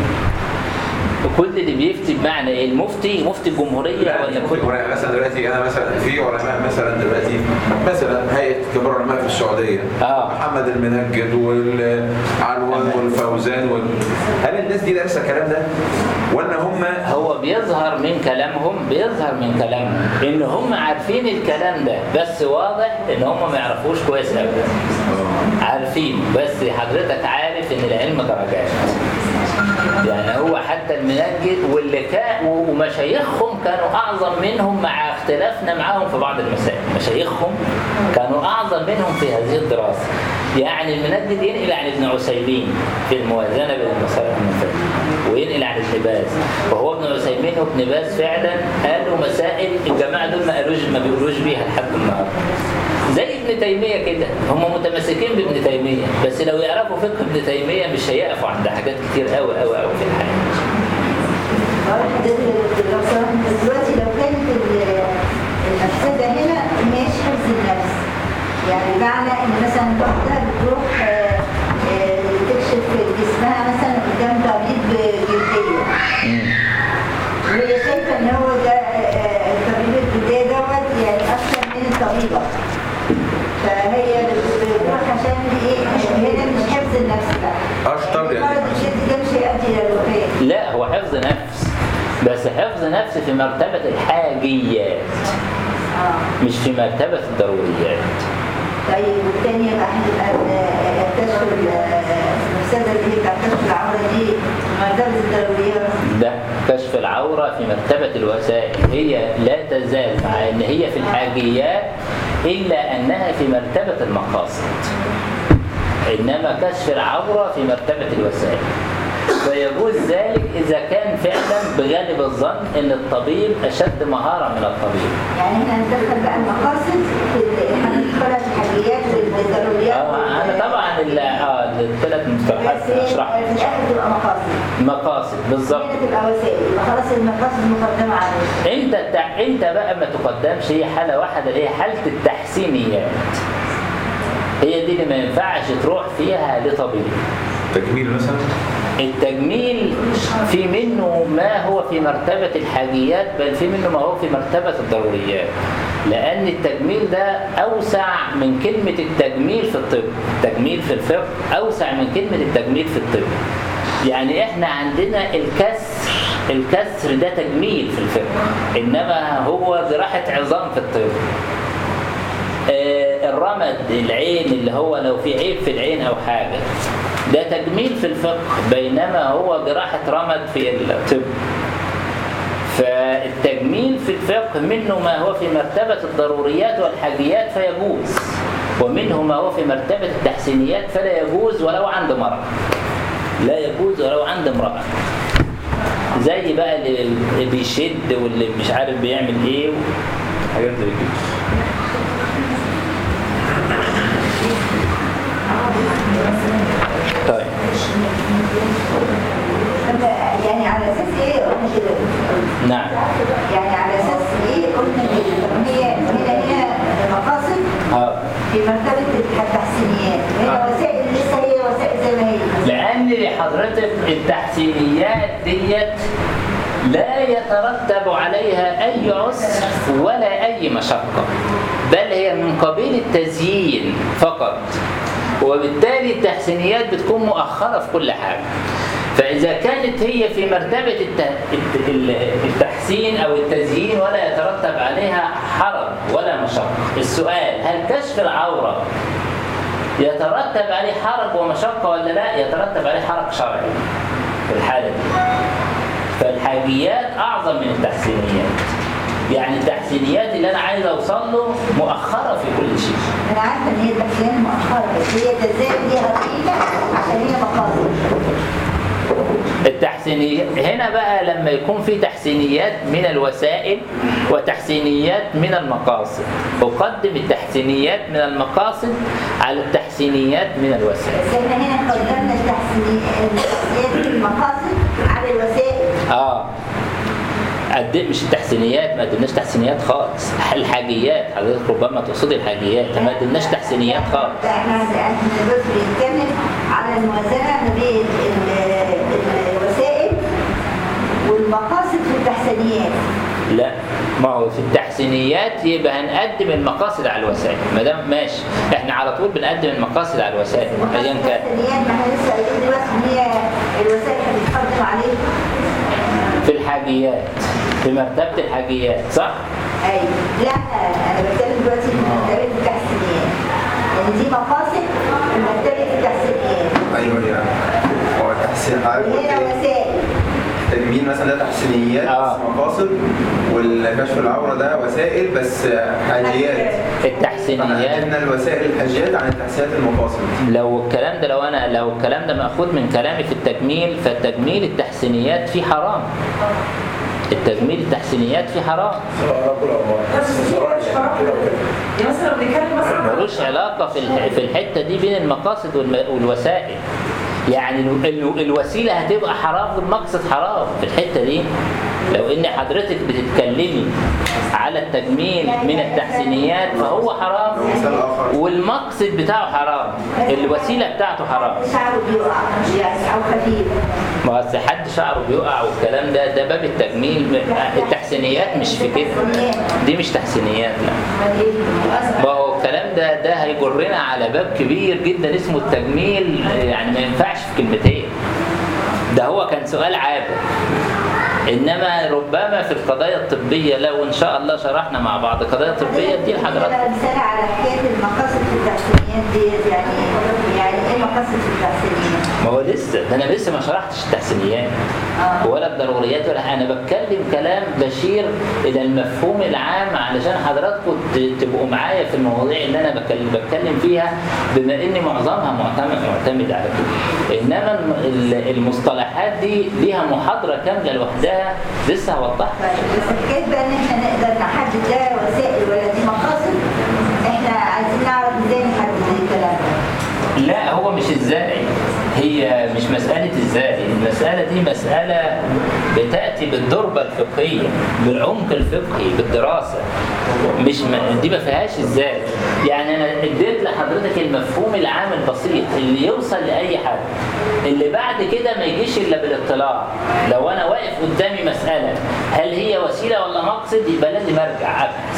كل اللي بيفتي بمعنى ايه؟ المفتي مفتي الجمهورية لا ولا كل كل علماء مثلا دلوقتي انا مثلا في علماء مثلا دلوقتي مثلا هيئه كبار العلماء في السعوديه آه. محمد المنجد والعنوان والفوزان وال... هل الناس دي دارسه الكلام ده؟ ولا هم هو بيظهر من كلامهم بيظهر من كلامهم ان هم عارفين الكلام ده بس واضح ان هم ما يعرفوش كويس قوي عارفين بس حضرتك عارف ان العلم درجات يعني هو حتى المنجد واللي كان ومشايخهم كانوا اعظم منهم مع اختلافنا معاهم في بعض المسائل مشايخهم كانوا اعظم منهم في هذه الدراسه يعني المنجد ينقل عن ابن عثيمين في الموازنه بين المصالح والمفاسد وينقل عن ابن باز وهو ابن عثيمين وابن باز فعلا قالوا مسائل الجماعه دول ما قالوش ما بيقولوش بيها لحد النهارده زي ابن تيميه كده هم متمسكين بابن تيميه بس لو يعرفوا فقه ابن تيميه مش هيقفوا عند حاجات كتير قوي قوي قوي في الحياه لو سمحت دلوقتي لو كانت ال- المفسدة هنا مش حفظ النفس يعني بمعنى ان مثلا واحدة بتروح آه، آه، تكشف جسمها مثلا قدام طبيب جلدية وهي شايفة ان هو ده آه، الطبيب الجلدية دوت يعني اكثر من الطبيبة فهي بتروح عشان ايه هنا مش حفظ النفس بقى أشطر يعني. مرض الجلد ده مش هيؤدي الى الوفاة لا هو حفظ نفس بس حفظ نفس في مرتبه الحاجيات اه مش في مرتبه الضروريات طيب والتانية بقى هتبقى ال- الكشف ال- المفسدة اللي هي بتاع كشف العورة دي مرتبة الضروريات ده كشف العورة في مرتبة الوسائل هي لا تزال مع ان هي في الحاجيات الا انها في مرتبة المقاصد انما كشف العورة في مرتبة الوسائل فيجوز ذلك اذا كان فعلا بغالب الظن ان الطبيب اشد مهارة من الطبيب يعني احنا هندخل بقى المقاصد في ال- هندخلها في الحاجيات والضروريات اه انا طبعا ال- اه الثلاث مصطلحات بس هي اشرحها في الاخر تبقى مقاصد مقاصد بالظبط هنا تبقى وسائل يبقى خلاص المقاصد مقدمة عليه انت التع... انت بقى ما تقدمش هي حاله واحده اللي هي حاله التحسينيات هي دي اللي ما ينفعش تروح فيها لطبيب تجميل مثلا التجميل في منه ما هو في مرتبة الحاجيات بل في منه ما هو في مرتبة الضروريات لأن التجميل ده أوسع من كلمة التجميل في الطب التجميل في الفقه أوسع من كلمة التجميل في الطب يعني احنا عندنا الكسر الكسر ده تجميل في الفقه انما هو جراحة عظام في الطب آه، الرمد العين اللي هو لو في عيب في العين او حاجة ده تجميل في الفقه بينما هو جراحة رمد في الطب فالتجميل في الفقه منه ما هو في مرتبة الضروريات والحاجيات فيجوز ومنه ما هو في مرتبة التحسينيات فلا يجوز ولو عند مرأة لا يجوز ولو عند امرأة زي بقى اللي اللي بيشد واللي مش عارف بيعمل ايه حاجات زي كده طيب طب يعني على اساس ايه قلنا كده؟ نعم يعني على اساس ايه قلنا كده؟ طب هي هنا هي مقاصد اه في مرتبه التحسينيات هي وسائل لسه هي وسائل زي ما هي لأن لحضرتك التحسينيات ديت لا يترتب عليها أي عسر ولا أي مشقة بل هي من قبيل التزيين فقط وبالتالي التحسينيات بتكون مؤخرة في كل حاجة فإذا كانت هي في مرتبة الت- الت- ال- التحسين أو التزيين ولا يترتب عليها حرج ولا مشقة السؤال هل كشف العورة يترتب عليه حرج ومشقة ولا لا؟ يترتب عليه حرج شرعي في الحالة دي. فالحاجيات أعظم من التحسينيات. يعني التحسينيات اللي أنا عايز أوصل له مؤخرة في كل شيء. انا عارفه ان هي التحسينات مؤخره بس هي تزايد ليها قيمه عشان هي مقاصد التحسينيات هنا بقى لما يكون في تحسينيات من الوسائل وتحسينيات من المقاصد أقدم التحسينيات من المقاصد على التحسينيات من الوسائل بس احنا هنا قدرنا التحسينيات التحسينيات المقاصد على الوسائل اه قد إيه مش التحسينيات ما قدمناش تحسينيات خالص الحاجيات حضرتك ربما تقصدي الحاجيات ما قدمناش تحسينيات خالص لا، احنا احنا بس بنتكلم على الموازنه ما بين ال- ال- الوسائل والمقاصد في التحسينيات لا ما هو في التحسينيات يبقى هنقدم المقاصد على الوسائل ما دام ماشي احنا على طول بنقدم المقاصد على الوسائل ايا كان التحسينيات ما احنا لسه قايلين دلوقتي ان هي الوسائل هتتقدم عليه في الحاجيات في مرتبة الحاجيات صح؟ ايوه لا انا بتكلم دلوقتي في مرتبه التحسينيات يعني دي مقاصد في مرتبه التحسينيات ايوه يعني هو التحسين عارف قلت وهنا ايه؟ وسائل التجميل مثلا ده تحسينيات آه. بس مقاصد والكشف العوره ده وسائل بس حاجيات التحسينيات فاحنا الوسائل الحاجيات عن التحسينات المقاصد لو الكلام ده لو انا لو الكلام ده ماخوذ من كلامي في التجميل فالتجميل التحسينيات فيه حرام التجميل التحسينيات فيه حرام بس دي مش فرق يعني مثلا لو بنتكلم مثلا ملوش علاقة في الح- في الحتة دي بين المقاصد والم- والوسائل يعني ال- ال- الوسيلة هتبقى حرام والمقصد حرام في الحتة دي لو ان حضرتك بتتكلمي على التجميل من التحسينيات فهو حرام مثال اخر والمقصد بتاعه حرام الوسيلة بتاعته حرام شعره بيقع يعني او خفيف ما أصل حد شعره بيقع والكلام ده ده باب التجميل التحسينيات مش في كده دي مش تحسينيات لا ما هو الكلام ده ده هيجرنا على باب كبير جدا اسمه التجميل يعني ما ينفعش في كلمتين ده هو كان سؤال عابر انما ربما في القضايا الطبيه لو ان شاء الله شرحنا مع بعض قضايا طبيه دي لحضرتك انا مثال على حكايه المقاصد في التحسينيات ديت يعني يعني ايه مقاصد في التحسينيات؟ ما هو لسه ده انا لسه ما شرحتش التحسينيات اه ولا الضروريات ولا انا بتكلم كلام بشير الى المفهوم العام علشان حضراتكم ت- تبقوا معايا في المواضيع اللي انا بتكلم, بتكلم فيها بما ان معظمها معتمد معتمد على كده انما الم- ال- المصطلحات دي ليها محاضره كامله لوحدها لسه هوضحها طيب بس حكايه بقى ان احنا نقدر نحدد ده وسائل ولا دي مقاصد احنا عايزين نعرف ازاي نحدد الكلام ده لا هو مش ازاي هي مش مسألة ازاي المسألة دي مسألة بتأتي بالضربة الفقهية بالعمق الفقهي بالدراسة مش م... دي ما فيهاش ازاي يعني انا اديت لحضرتك المفهوم العام البسيط اللي يوصل لأي حد اللي بعد كده ما يجيش الا بالاطلاع لو انا واقف قدامي مسألة هل هي وسيلة ولا مقصد يبقى لازم ارجع ابحث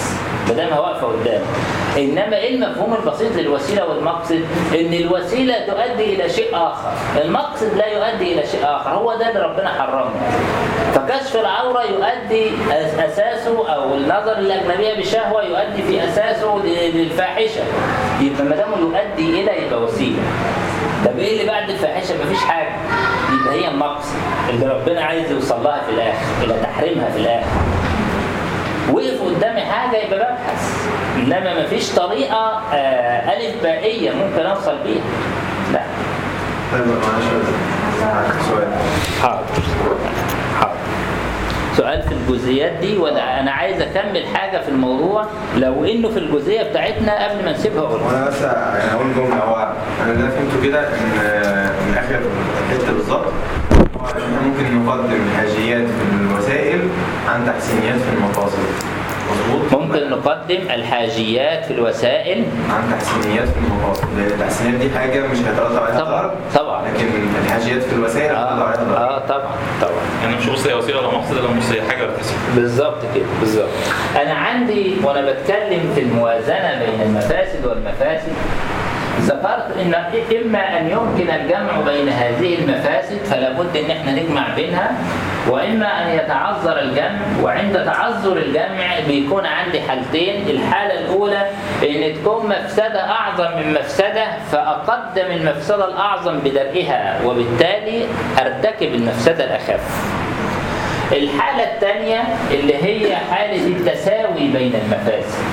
ما دام واقفه قدامه انما ايه المفهوم البسيط للوسيله والمقصد ان الوسيله تؤدي الى شيء اخر المقصد لا يؤدي الى شيء اخر هو ده اللي ربنا حرمه فكشف العوره يؤدي أس- اساسه او النظر للاجنبيه بشهوه يؤدي في اساسه ل- للفاحشه يبقى ما دام يؤدي الى يبقى وسيله طب ايه اللي بعد الفاحشه مفيش حاجه يبقى هي المقصد اللي ربنا عايز يوصل لها في الاخر الى تحريمها في الاخر وقف قدامي حاجه يبقى ببحث انما مفيش طريقه آه، الف بائيه ممكن اوصل بيها لا طيب معلش معاك سؤال حاضر حاضر سؤال في الجزئيات دي ولا انا عايز اكمل حاجه في الموضوع لو انه في الجزئيه بتاعتنا قبل ما نسيبها اقول وانا بس يعني اقول جمله هو انا اللي أنا فهمته كده ان من اخر حته بالظبط هو إن احنا ممكن نقدم حاجيات في الوسائل عن تحسينيات في المقاصد مظبوط ممكن نقدم الحاجيات في الوسائل عن تحسينيات في المقاصد لان التحسينيات دي حاجه مش هيترتب عليها طبعا ضرر طبعا لكن الحاجيات في الوسائل هيترتب اه, عليها ضرر آه طبعا طبعا يعني مش بص هي وسيله ولا مقصد ولا مش هي حاجه ولا تحسين بالظبط كده بالظبط انا عندي وانا بتكلم في الموازنه بين المفاسد والمفاسد ذكرت ان اما ان يمكن الجمع بين هذه المفاسد فلا بد ان احنا نجمع بينها واما ان يتعذر الجمع وعند تعذر الجمع بيكون عندي حالتين الحاله الاولى ان تكون مفسده اعظم من مفسده فاقدم المفسده الاعظم بدرئها وبالتالي ارتكب المفسده الاخف الحالة الثانية اللي هي حالة التساوي بين المفاسد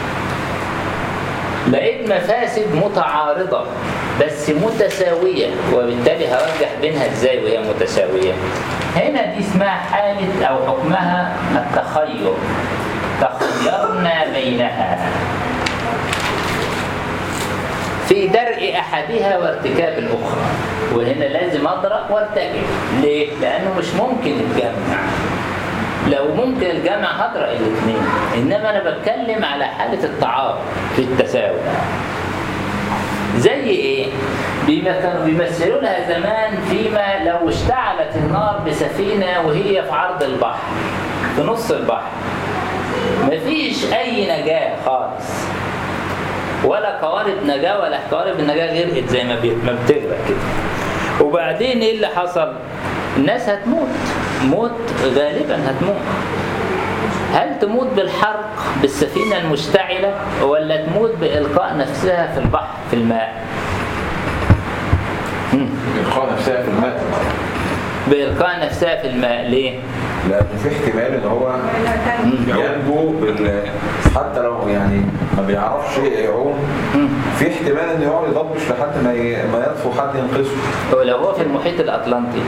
لقيت مفاسد متعارضة بس متساوية وبالتالي هرجح بينها ازاي وهي متساوية هنا دي اسمها حالة أو حكمها التخير تخيرنا بينها في درء احدها وارتكاب الاخرى وهنا لازم اضرب وارتكب ليه لانه مش ممكن الجمع لو ممكن الجمع هضرب الاثنين انما انا بتكلم على حاله التعارض في التساوي زي ايه بما كانوا بيمثلوا لها زمان فيما لو اشتعلت النار بسفينه وهي في عرض البحر في نص البحر مفيش اي نجاه خالص ولا قوارب نجاة ولا قوارب النجاة غرقت زي ما بي- ما بتغرق كده وبعدين ايه اللي حصل الناس هتموت موت غالبا هتموت هل تموت بالحرق بالسفينة المشتعلة ولا تموت بإلقاء نفسها في البحر في الماء مم. القاء نفسها في الماء بإلقاء نفسها في الماء ليه؟ لأن في احتمال إن هو ينجو بال حتى لو يعني ما بيعرفش يعوم مم. في احتمال إنه يقعد يضبش لحد ما ي... ما يطفو حد ينقذه ولو هو في المحيط الأطلنطي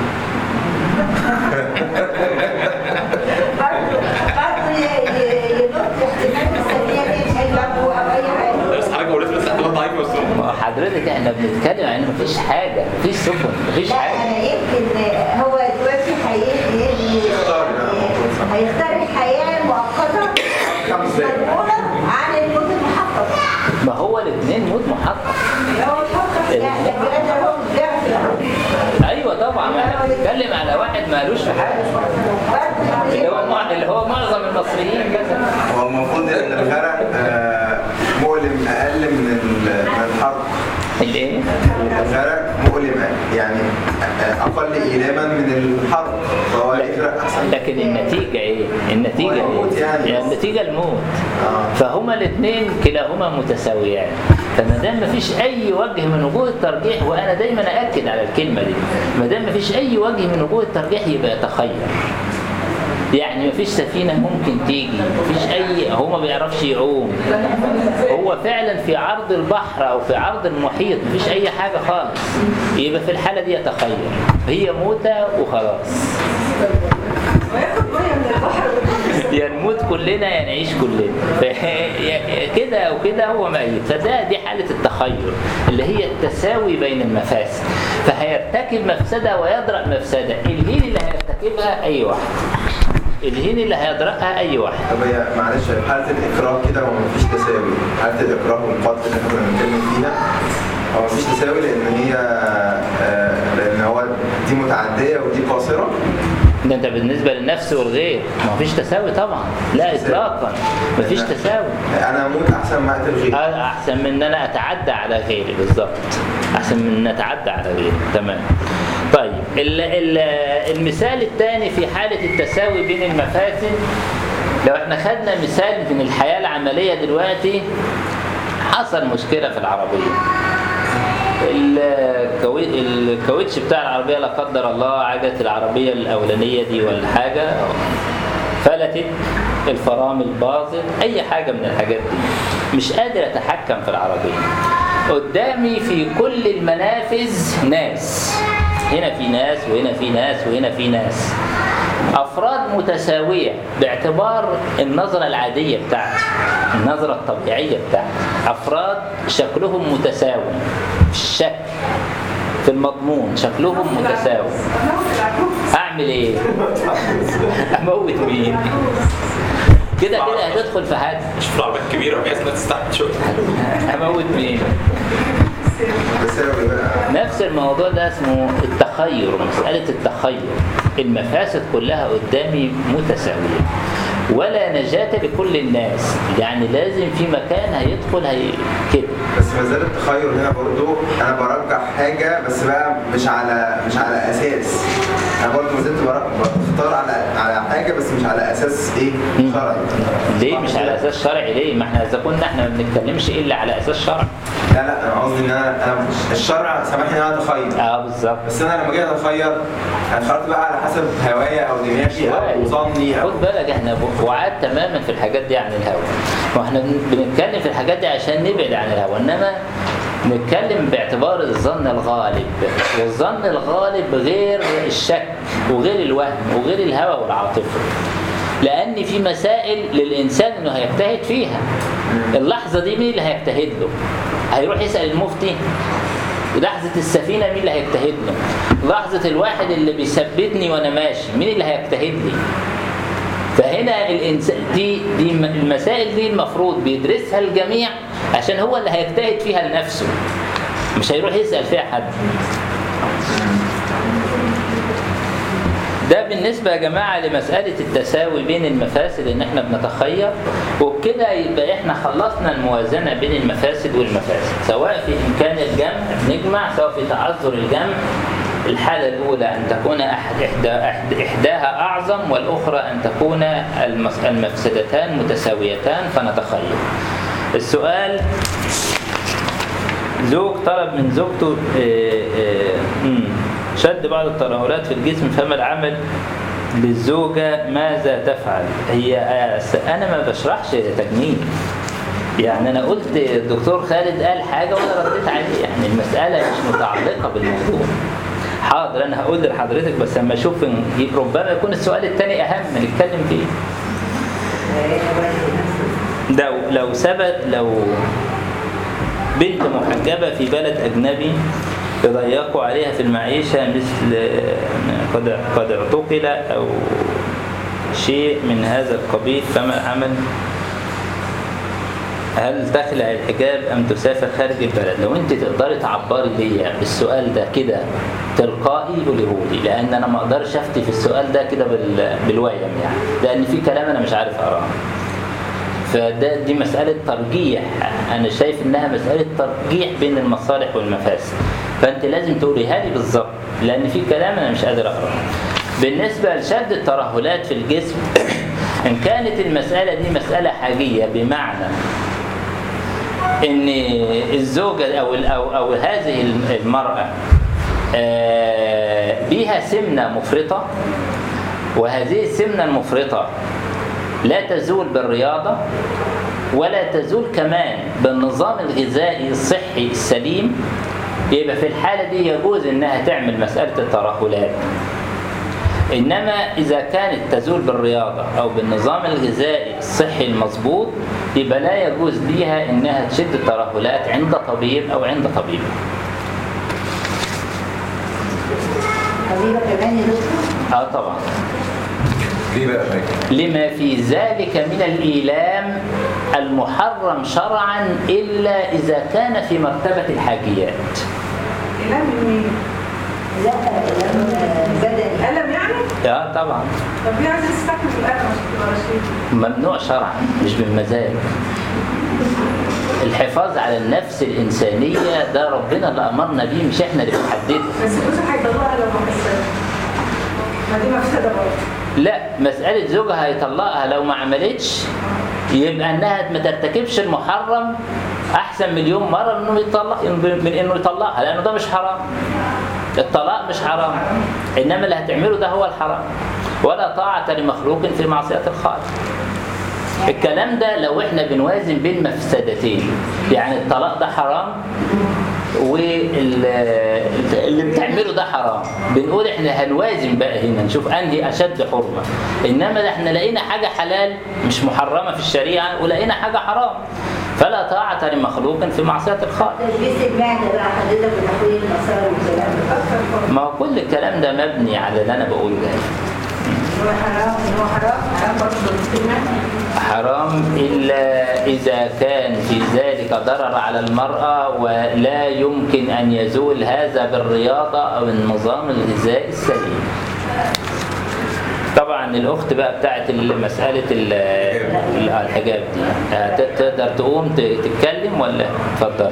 برضه برضه ينط احتمال السفينه دي مش هيلاقوا او اي حاجه بس حاجه ولسه بس احتمال ضعيف بس ما هو حضرتك احنا بنتكلم عن مفيش حاجة مفيش سفن مفيش لا حاجة انا يمكن هو دلوقتي هي- يختار، لا. هيختار الحياه المؤقته مضمونه عن الموت المحقق ما هو الاثنين موت محقق هو محقق يعني لكن انا هو ضعف ايوه طبعا احنا بنتكلم على واحد مالوش في حاجه اللي هو مع- اللي هو معظم المصريين مثلا هو المفروض ان الغرق آه، مؤلم اقل من ال- من الحرب الايه؟ الغرق مؤلم يعني آه، اقل ايلاما من الحرب فهو يغرق احسن لكن النتيجه ايه؟ النتيجه هو الموت ايه؟ يعني. يعني النتيجه الموت آه. فهما الاثنين كلاهما متساويان فما دام مفيش اي وجه من وجوه الترجيح وانا دايما اكد على الكلمه دي ما دام مفيش اي وجه من وجوه الترجيح يبقى يتخير يعني مفيش سفينة ممكن تيجي مفيش أي هو ما بيعرفش يعوم هو فعلا في عرض البحر أو في عرض المحيط مفيش أي حاجة خالص يبقى في الحالة دي يتخير هي موتة وخلاص وياخد ميه من البحر يا نموت كلنا يا نعيش كلنا ف- كده او كده هو ميت فده دي حاله التخير اللي هي التساوي بين المفاسد فهيرتكب مفسده ويدرأ مفسده الهين اللي هيرتكبها اي واحد الهين اللي هيدرأها اي واحد طب هي معلش حالة الإكراه كده هو مفيش تساوي حالة الإكراه والقتل اللي احنا كنا بنتكلم فيها هو مفيش تساوي لأن هي آه، لأن هو دي متعدية ودي قاصرة ده انت بالنسبه للنفس والغير ما فيش تساوي طبعا لا اطلاقا ما فيش تساوي انا اموت احسن ما اقتل غيري آه، احسن من ان انا اتعدى على غيري بالظبط احسن من ان اتعدى على غيري تمام طيب ال ال المثال الثاني في حاله التساوي بين المفاسد لو احنا خدنا مثال من الحياه العمليه دلوقتي حصل مشكله في العربيه الكوي- الكاوتش بتاع العربيه لا قدر الله عجله العربيه الاولانيه دي ولا حاجه فلتت الفرامل باظت اي حاجه من الحاجات دي مش قادر اتحكم في العربيه قدامي في كل المنافذ ناس هنا في ناس وهنا في ناس وهنا في ناس افراد متساويه باعتبار النظره العاديه بتاعتي النظره الطبيعيه بتاعتي افراد شكلهم متساوي في الشكل في المضمون شكلهم متساوي اعمل ايه اموت مين كده كده هتدخل في حد مش في العربية الكبيرة بحيث انها تستحمل شوية اموت مين تساوي بقى نفس الموضوع ده اسمه التخير مسألة التخير المفاسد كلها قدامي متساوية ولا نجاة لكل الناس يعني لازم في مكان هيدخل هي كده بس ما زال التخير هنا برضو انا برجح حاجه بس بقى مش على مش على اساس انا برضو ما زلت برا- بختار على على حاجه بس مش على اساس ايه شرعي ليه مش على اساس شرعي ليه ما احنا اذا كنا احنا ما بنتكلمش الا على اساس شرعي لا لا انا قصدي ان انا انا مش- الشرع سامحني ان انا اتخير اه بالظبط بس انا لما جيت اتخير انا خرجت بقى على حسب هوايا او دماغي او ظني او خد بالك احنا بعاد تماما في الحاجات دي عن الهوى واحنا بن- بنتكلم في الحاجات دي عشان نبعد عن الهوى انما نتكلم باعتبار الظن الغالب والظن الغالب غير الشك وغير الوهم وغير الهوى والعاطفه لان في مسائل للانسان انه هيجتهد فيها اللحظه دي مين اللي هيجتهد له هيروح يسال المفتي لحظة السفينة مين اللي هيجتهد له؟ لحظة الواحد اللي بيثبتني وأنا ماشي مين اللي هيجتهد لي؟ فهنا الإنسان دي دي م- المسائل دي المفروض بيدرسها الجميع عشان هو اللي هيجتهد فيها لنفسه مش هيروح يسأل فيها حد ده بالنسبة يا جماعة لمسألة التساوي بين المفاسد إن إحنا بنتخير وبكده يبقى إحنا خلصنا الموازنة بين المفاسد والمفاسد سواء في إمكان الجمع بنجمع سواء في تعذر الجمع الحالة الأولى أن تكون أحد إحدى أحد إحداها أعظم والأخرى أن تكون المس- المفسدتان متساويتان فنتخير السؤال زوج طلب من زوجته آه، آه، مم، شد بعض الترهلات في الجسم فما العمل للزوجة ماذا تفعل هي آه، س- أنا ما بشرحش تجميل يعني أنا قلت الدكتور خالد قال حاجة وأنا رديت عليه يعني المسألة مش متعلقة بالموضوع حاضر أنا هقول لحضرتك بس لما أشوف إن- ربما يكون السؤال الثاني أهم نتكلم فيه لو لو ثبت لو بنت محجبة في بلد أجنبي يضيقوا عليها في المعيشة مثل قد قد اعتقل أو شيء من هذا القبيل فما العمل؟ هل تخلع الحجاب أم تسافر خارج البلد؟ لو أنت تقدري تعبري ليا بالسؤال ده كده تلقائي قوليه لي لأن أنا ما أقدرش أفتي في السؤال ده كده بال- بالويم يعني لأن في كلام أنا مش عارف أقراه. فده دي مسألة ترجيح أنا شايف إنها مسألة ترجيح بين المصالح والمفاسد فأنت لازم تقوليها لي بالظبط لأن في كلام أنا مش قادر أقرأه بالنسبة لشد الترهلات في الجسم إن كانت المسألة دي مسألة حاجية بمعنى إن الزوجة أو أو أو هذه المرأة آه، بيها سمنة مفرطة وهذه السمنة المفرطة لا تزول بالرياضة ولا تزول كمان بالنظام الغذائي الصحي السليم يبقى في الحالة دي يجوز إنها تعمل مسألة الترهلات إنما إذا كانت تزول بالرياضة أو بالنظام الغذائي الصحي المظبوط يبقى لا يجوز ليها إنها تشد الترهلات عند طبيب أو عند طبيب طبيبة كمان يا دكتور آه طبعا ليه بقى شايف؟ لما في ذلك من الإيلام المحرم شرعا إلا إذا كان في مرتبة الحاجيات إعلام مين؟ لا الألم بدني ألم يعني؟ اه طبعا طب في عايز يستحمل الاكل عشان تبقى رشيد ممنوع شرعا مش بالمزاج الحفاظ على النفس الإنسانية ده ربنا اللي أمرنا بيه مش إحنا اللي بنحدده بس الجوز هيطلقها لو ما حسناش ما دي مفسده برضه لا مسألة زوجها هيطلقها لو ما عملتش يبقى انها ما ترتكبش المحرم احسن مليون مرة من انه يطلق من انه يطلقها لانه ده مش حرام الطلاق مش حرام انما اللي هتعمله ده هو الحرام ولا طاعة لمخلوق في معصية الخالق الكلام ده لو احنا بنوازن بين مفسدتين يعني الطلاق ده حرام واللي بتعمله ده حرام بنقول احنا هنوازن بقى هنا نشوف انهي اشد حرمه انما احنا لقينا حاجه حلال مش محرمه في الشريعه ولقينا حاجه حرام فلا طاعه لمخلوق في معصيه الخالق تلبيس المعدة بقى حضرتك وتحويل المسار والكلام ده ما هو كل الكلام ده مبني على اللي انا بقوله ده هو حرام ان هو حرام حرام برضه حرام إلا إذا كان في ذلك ضرر على المرأة ولا يمكن أن يزول هذا بالرياضة أو النظام الغذائي السليم طبعا الأخت بقى بتاعت مسألة ال- ال- الحجاب دي هت- تقدر تقوم ت- تتكلم ولا اتفضل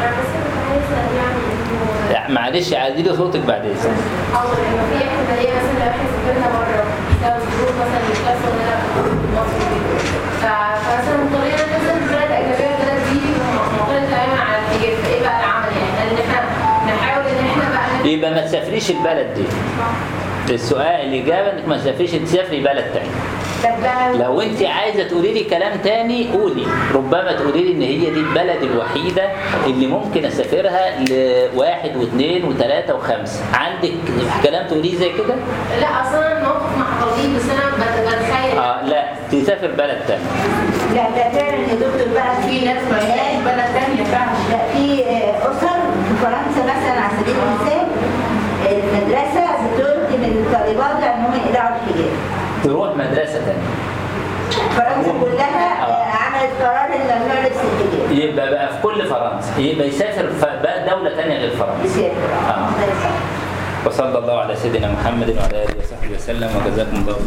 لا، معلش عادي لي صوتك بعد إذنك او لما في احتماليه مثلا لو احنا سافرنا بره بسبب ظروف مثلا مش كاسه ولا مصر وكده. ف- فمثلا اضطرينا ننزل في بلد اجنبيه البلد دي معترض تماما على الحجاب فايه بقى العمل يعني؟ هل ان احنا نحاول ان احنا بقى يبقى ما تسافريش البلد دي السؤال الإجابة إنك ما تسافريش تسافري بلد تاني طب بقى لو انت عايزه تقولي لي كلام تاني قولي ربما تقولي لي ان هي دي البلد الوحيده اللي ممكن اسافرها لواحد واثنين وثلاثه وخمسه عندك كلام تقوليه زي كده؟ لا اصلا الموقف مع طبيب بس انا بت- بتخيل اه لا تسافر بلد تاني لا ده فعلا يا دكتور بقى في ناس ما هيلاقيش بلد تانية فعلا لا في آه، اسر في فرنسا مثلا على سبيل المثال المدرسه بتلقي من الطالبات ان هم يقلعوا الحجاب تروح مدرسه تانية فرنسا كلها آه، عملت قرار ان ممنوع لبس الحجاب يبقى بقى في كل فرنسا يبقى يسافر ف- بقى دوله تانية غير فرنسا يسافر آه. ده صح. وصلى الله على سيدنا محمد وعلى اله وصحبه وسلم وجزاكم الله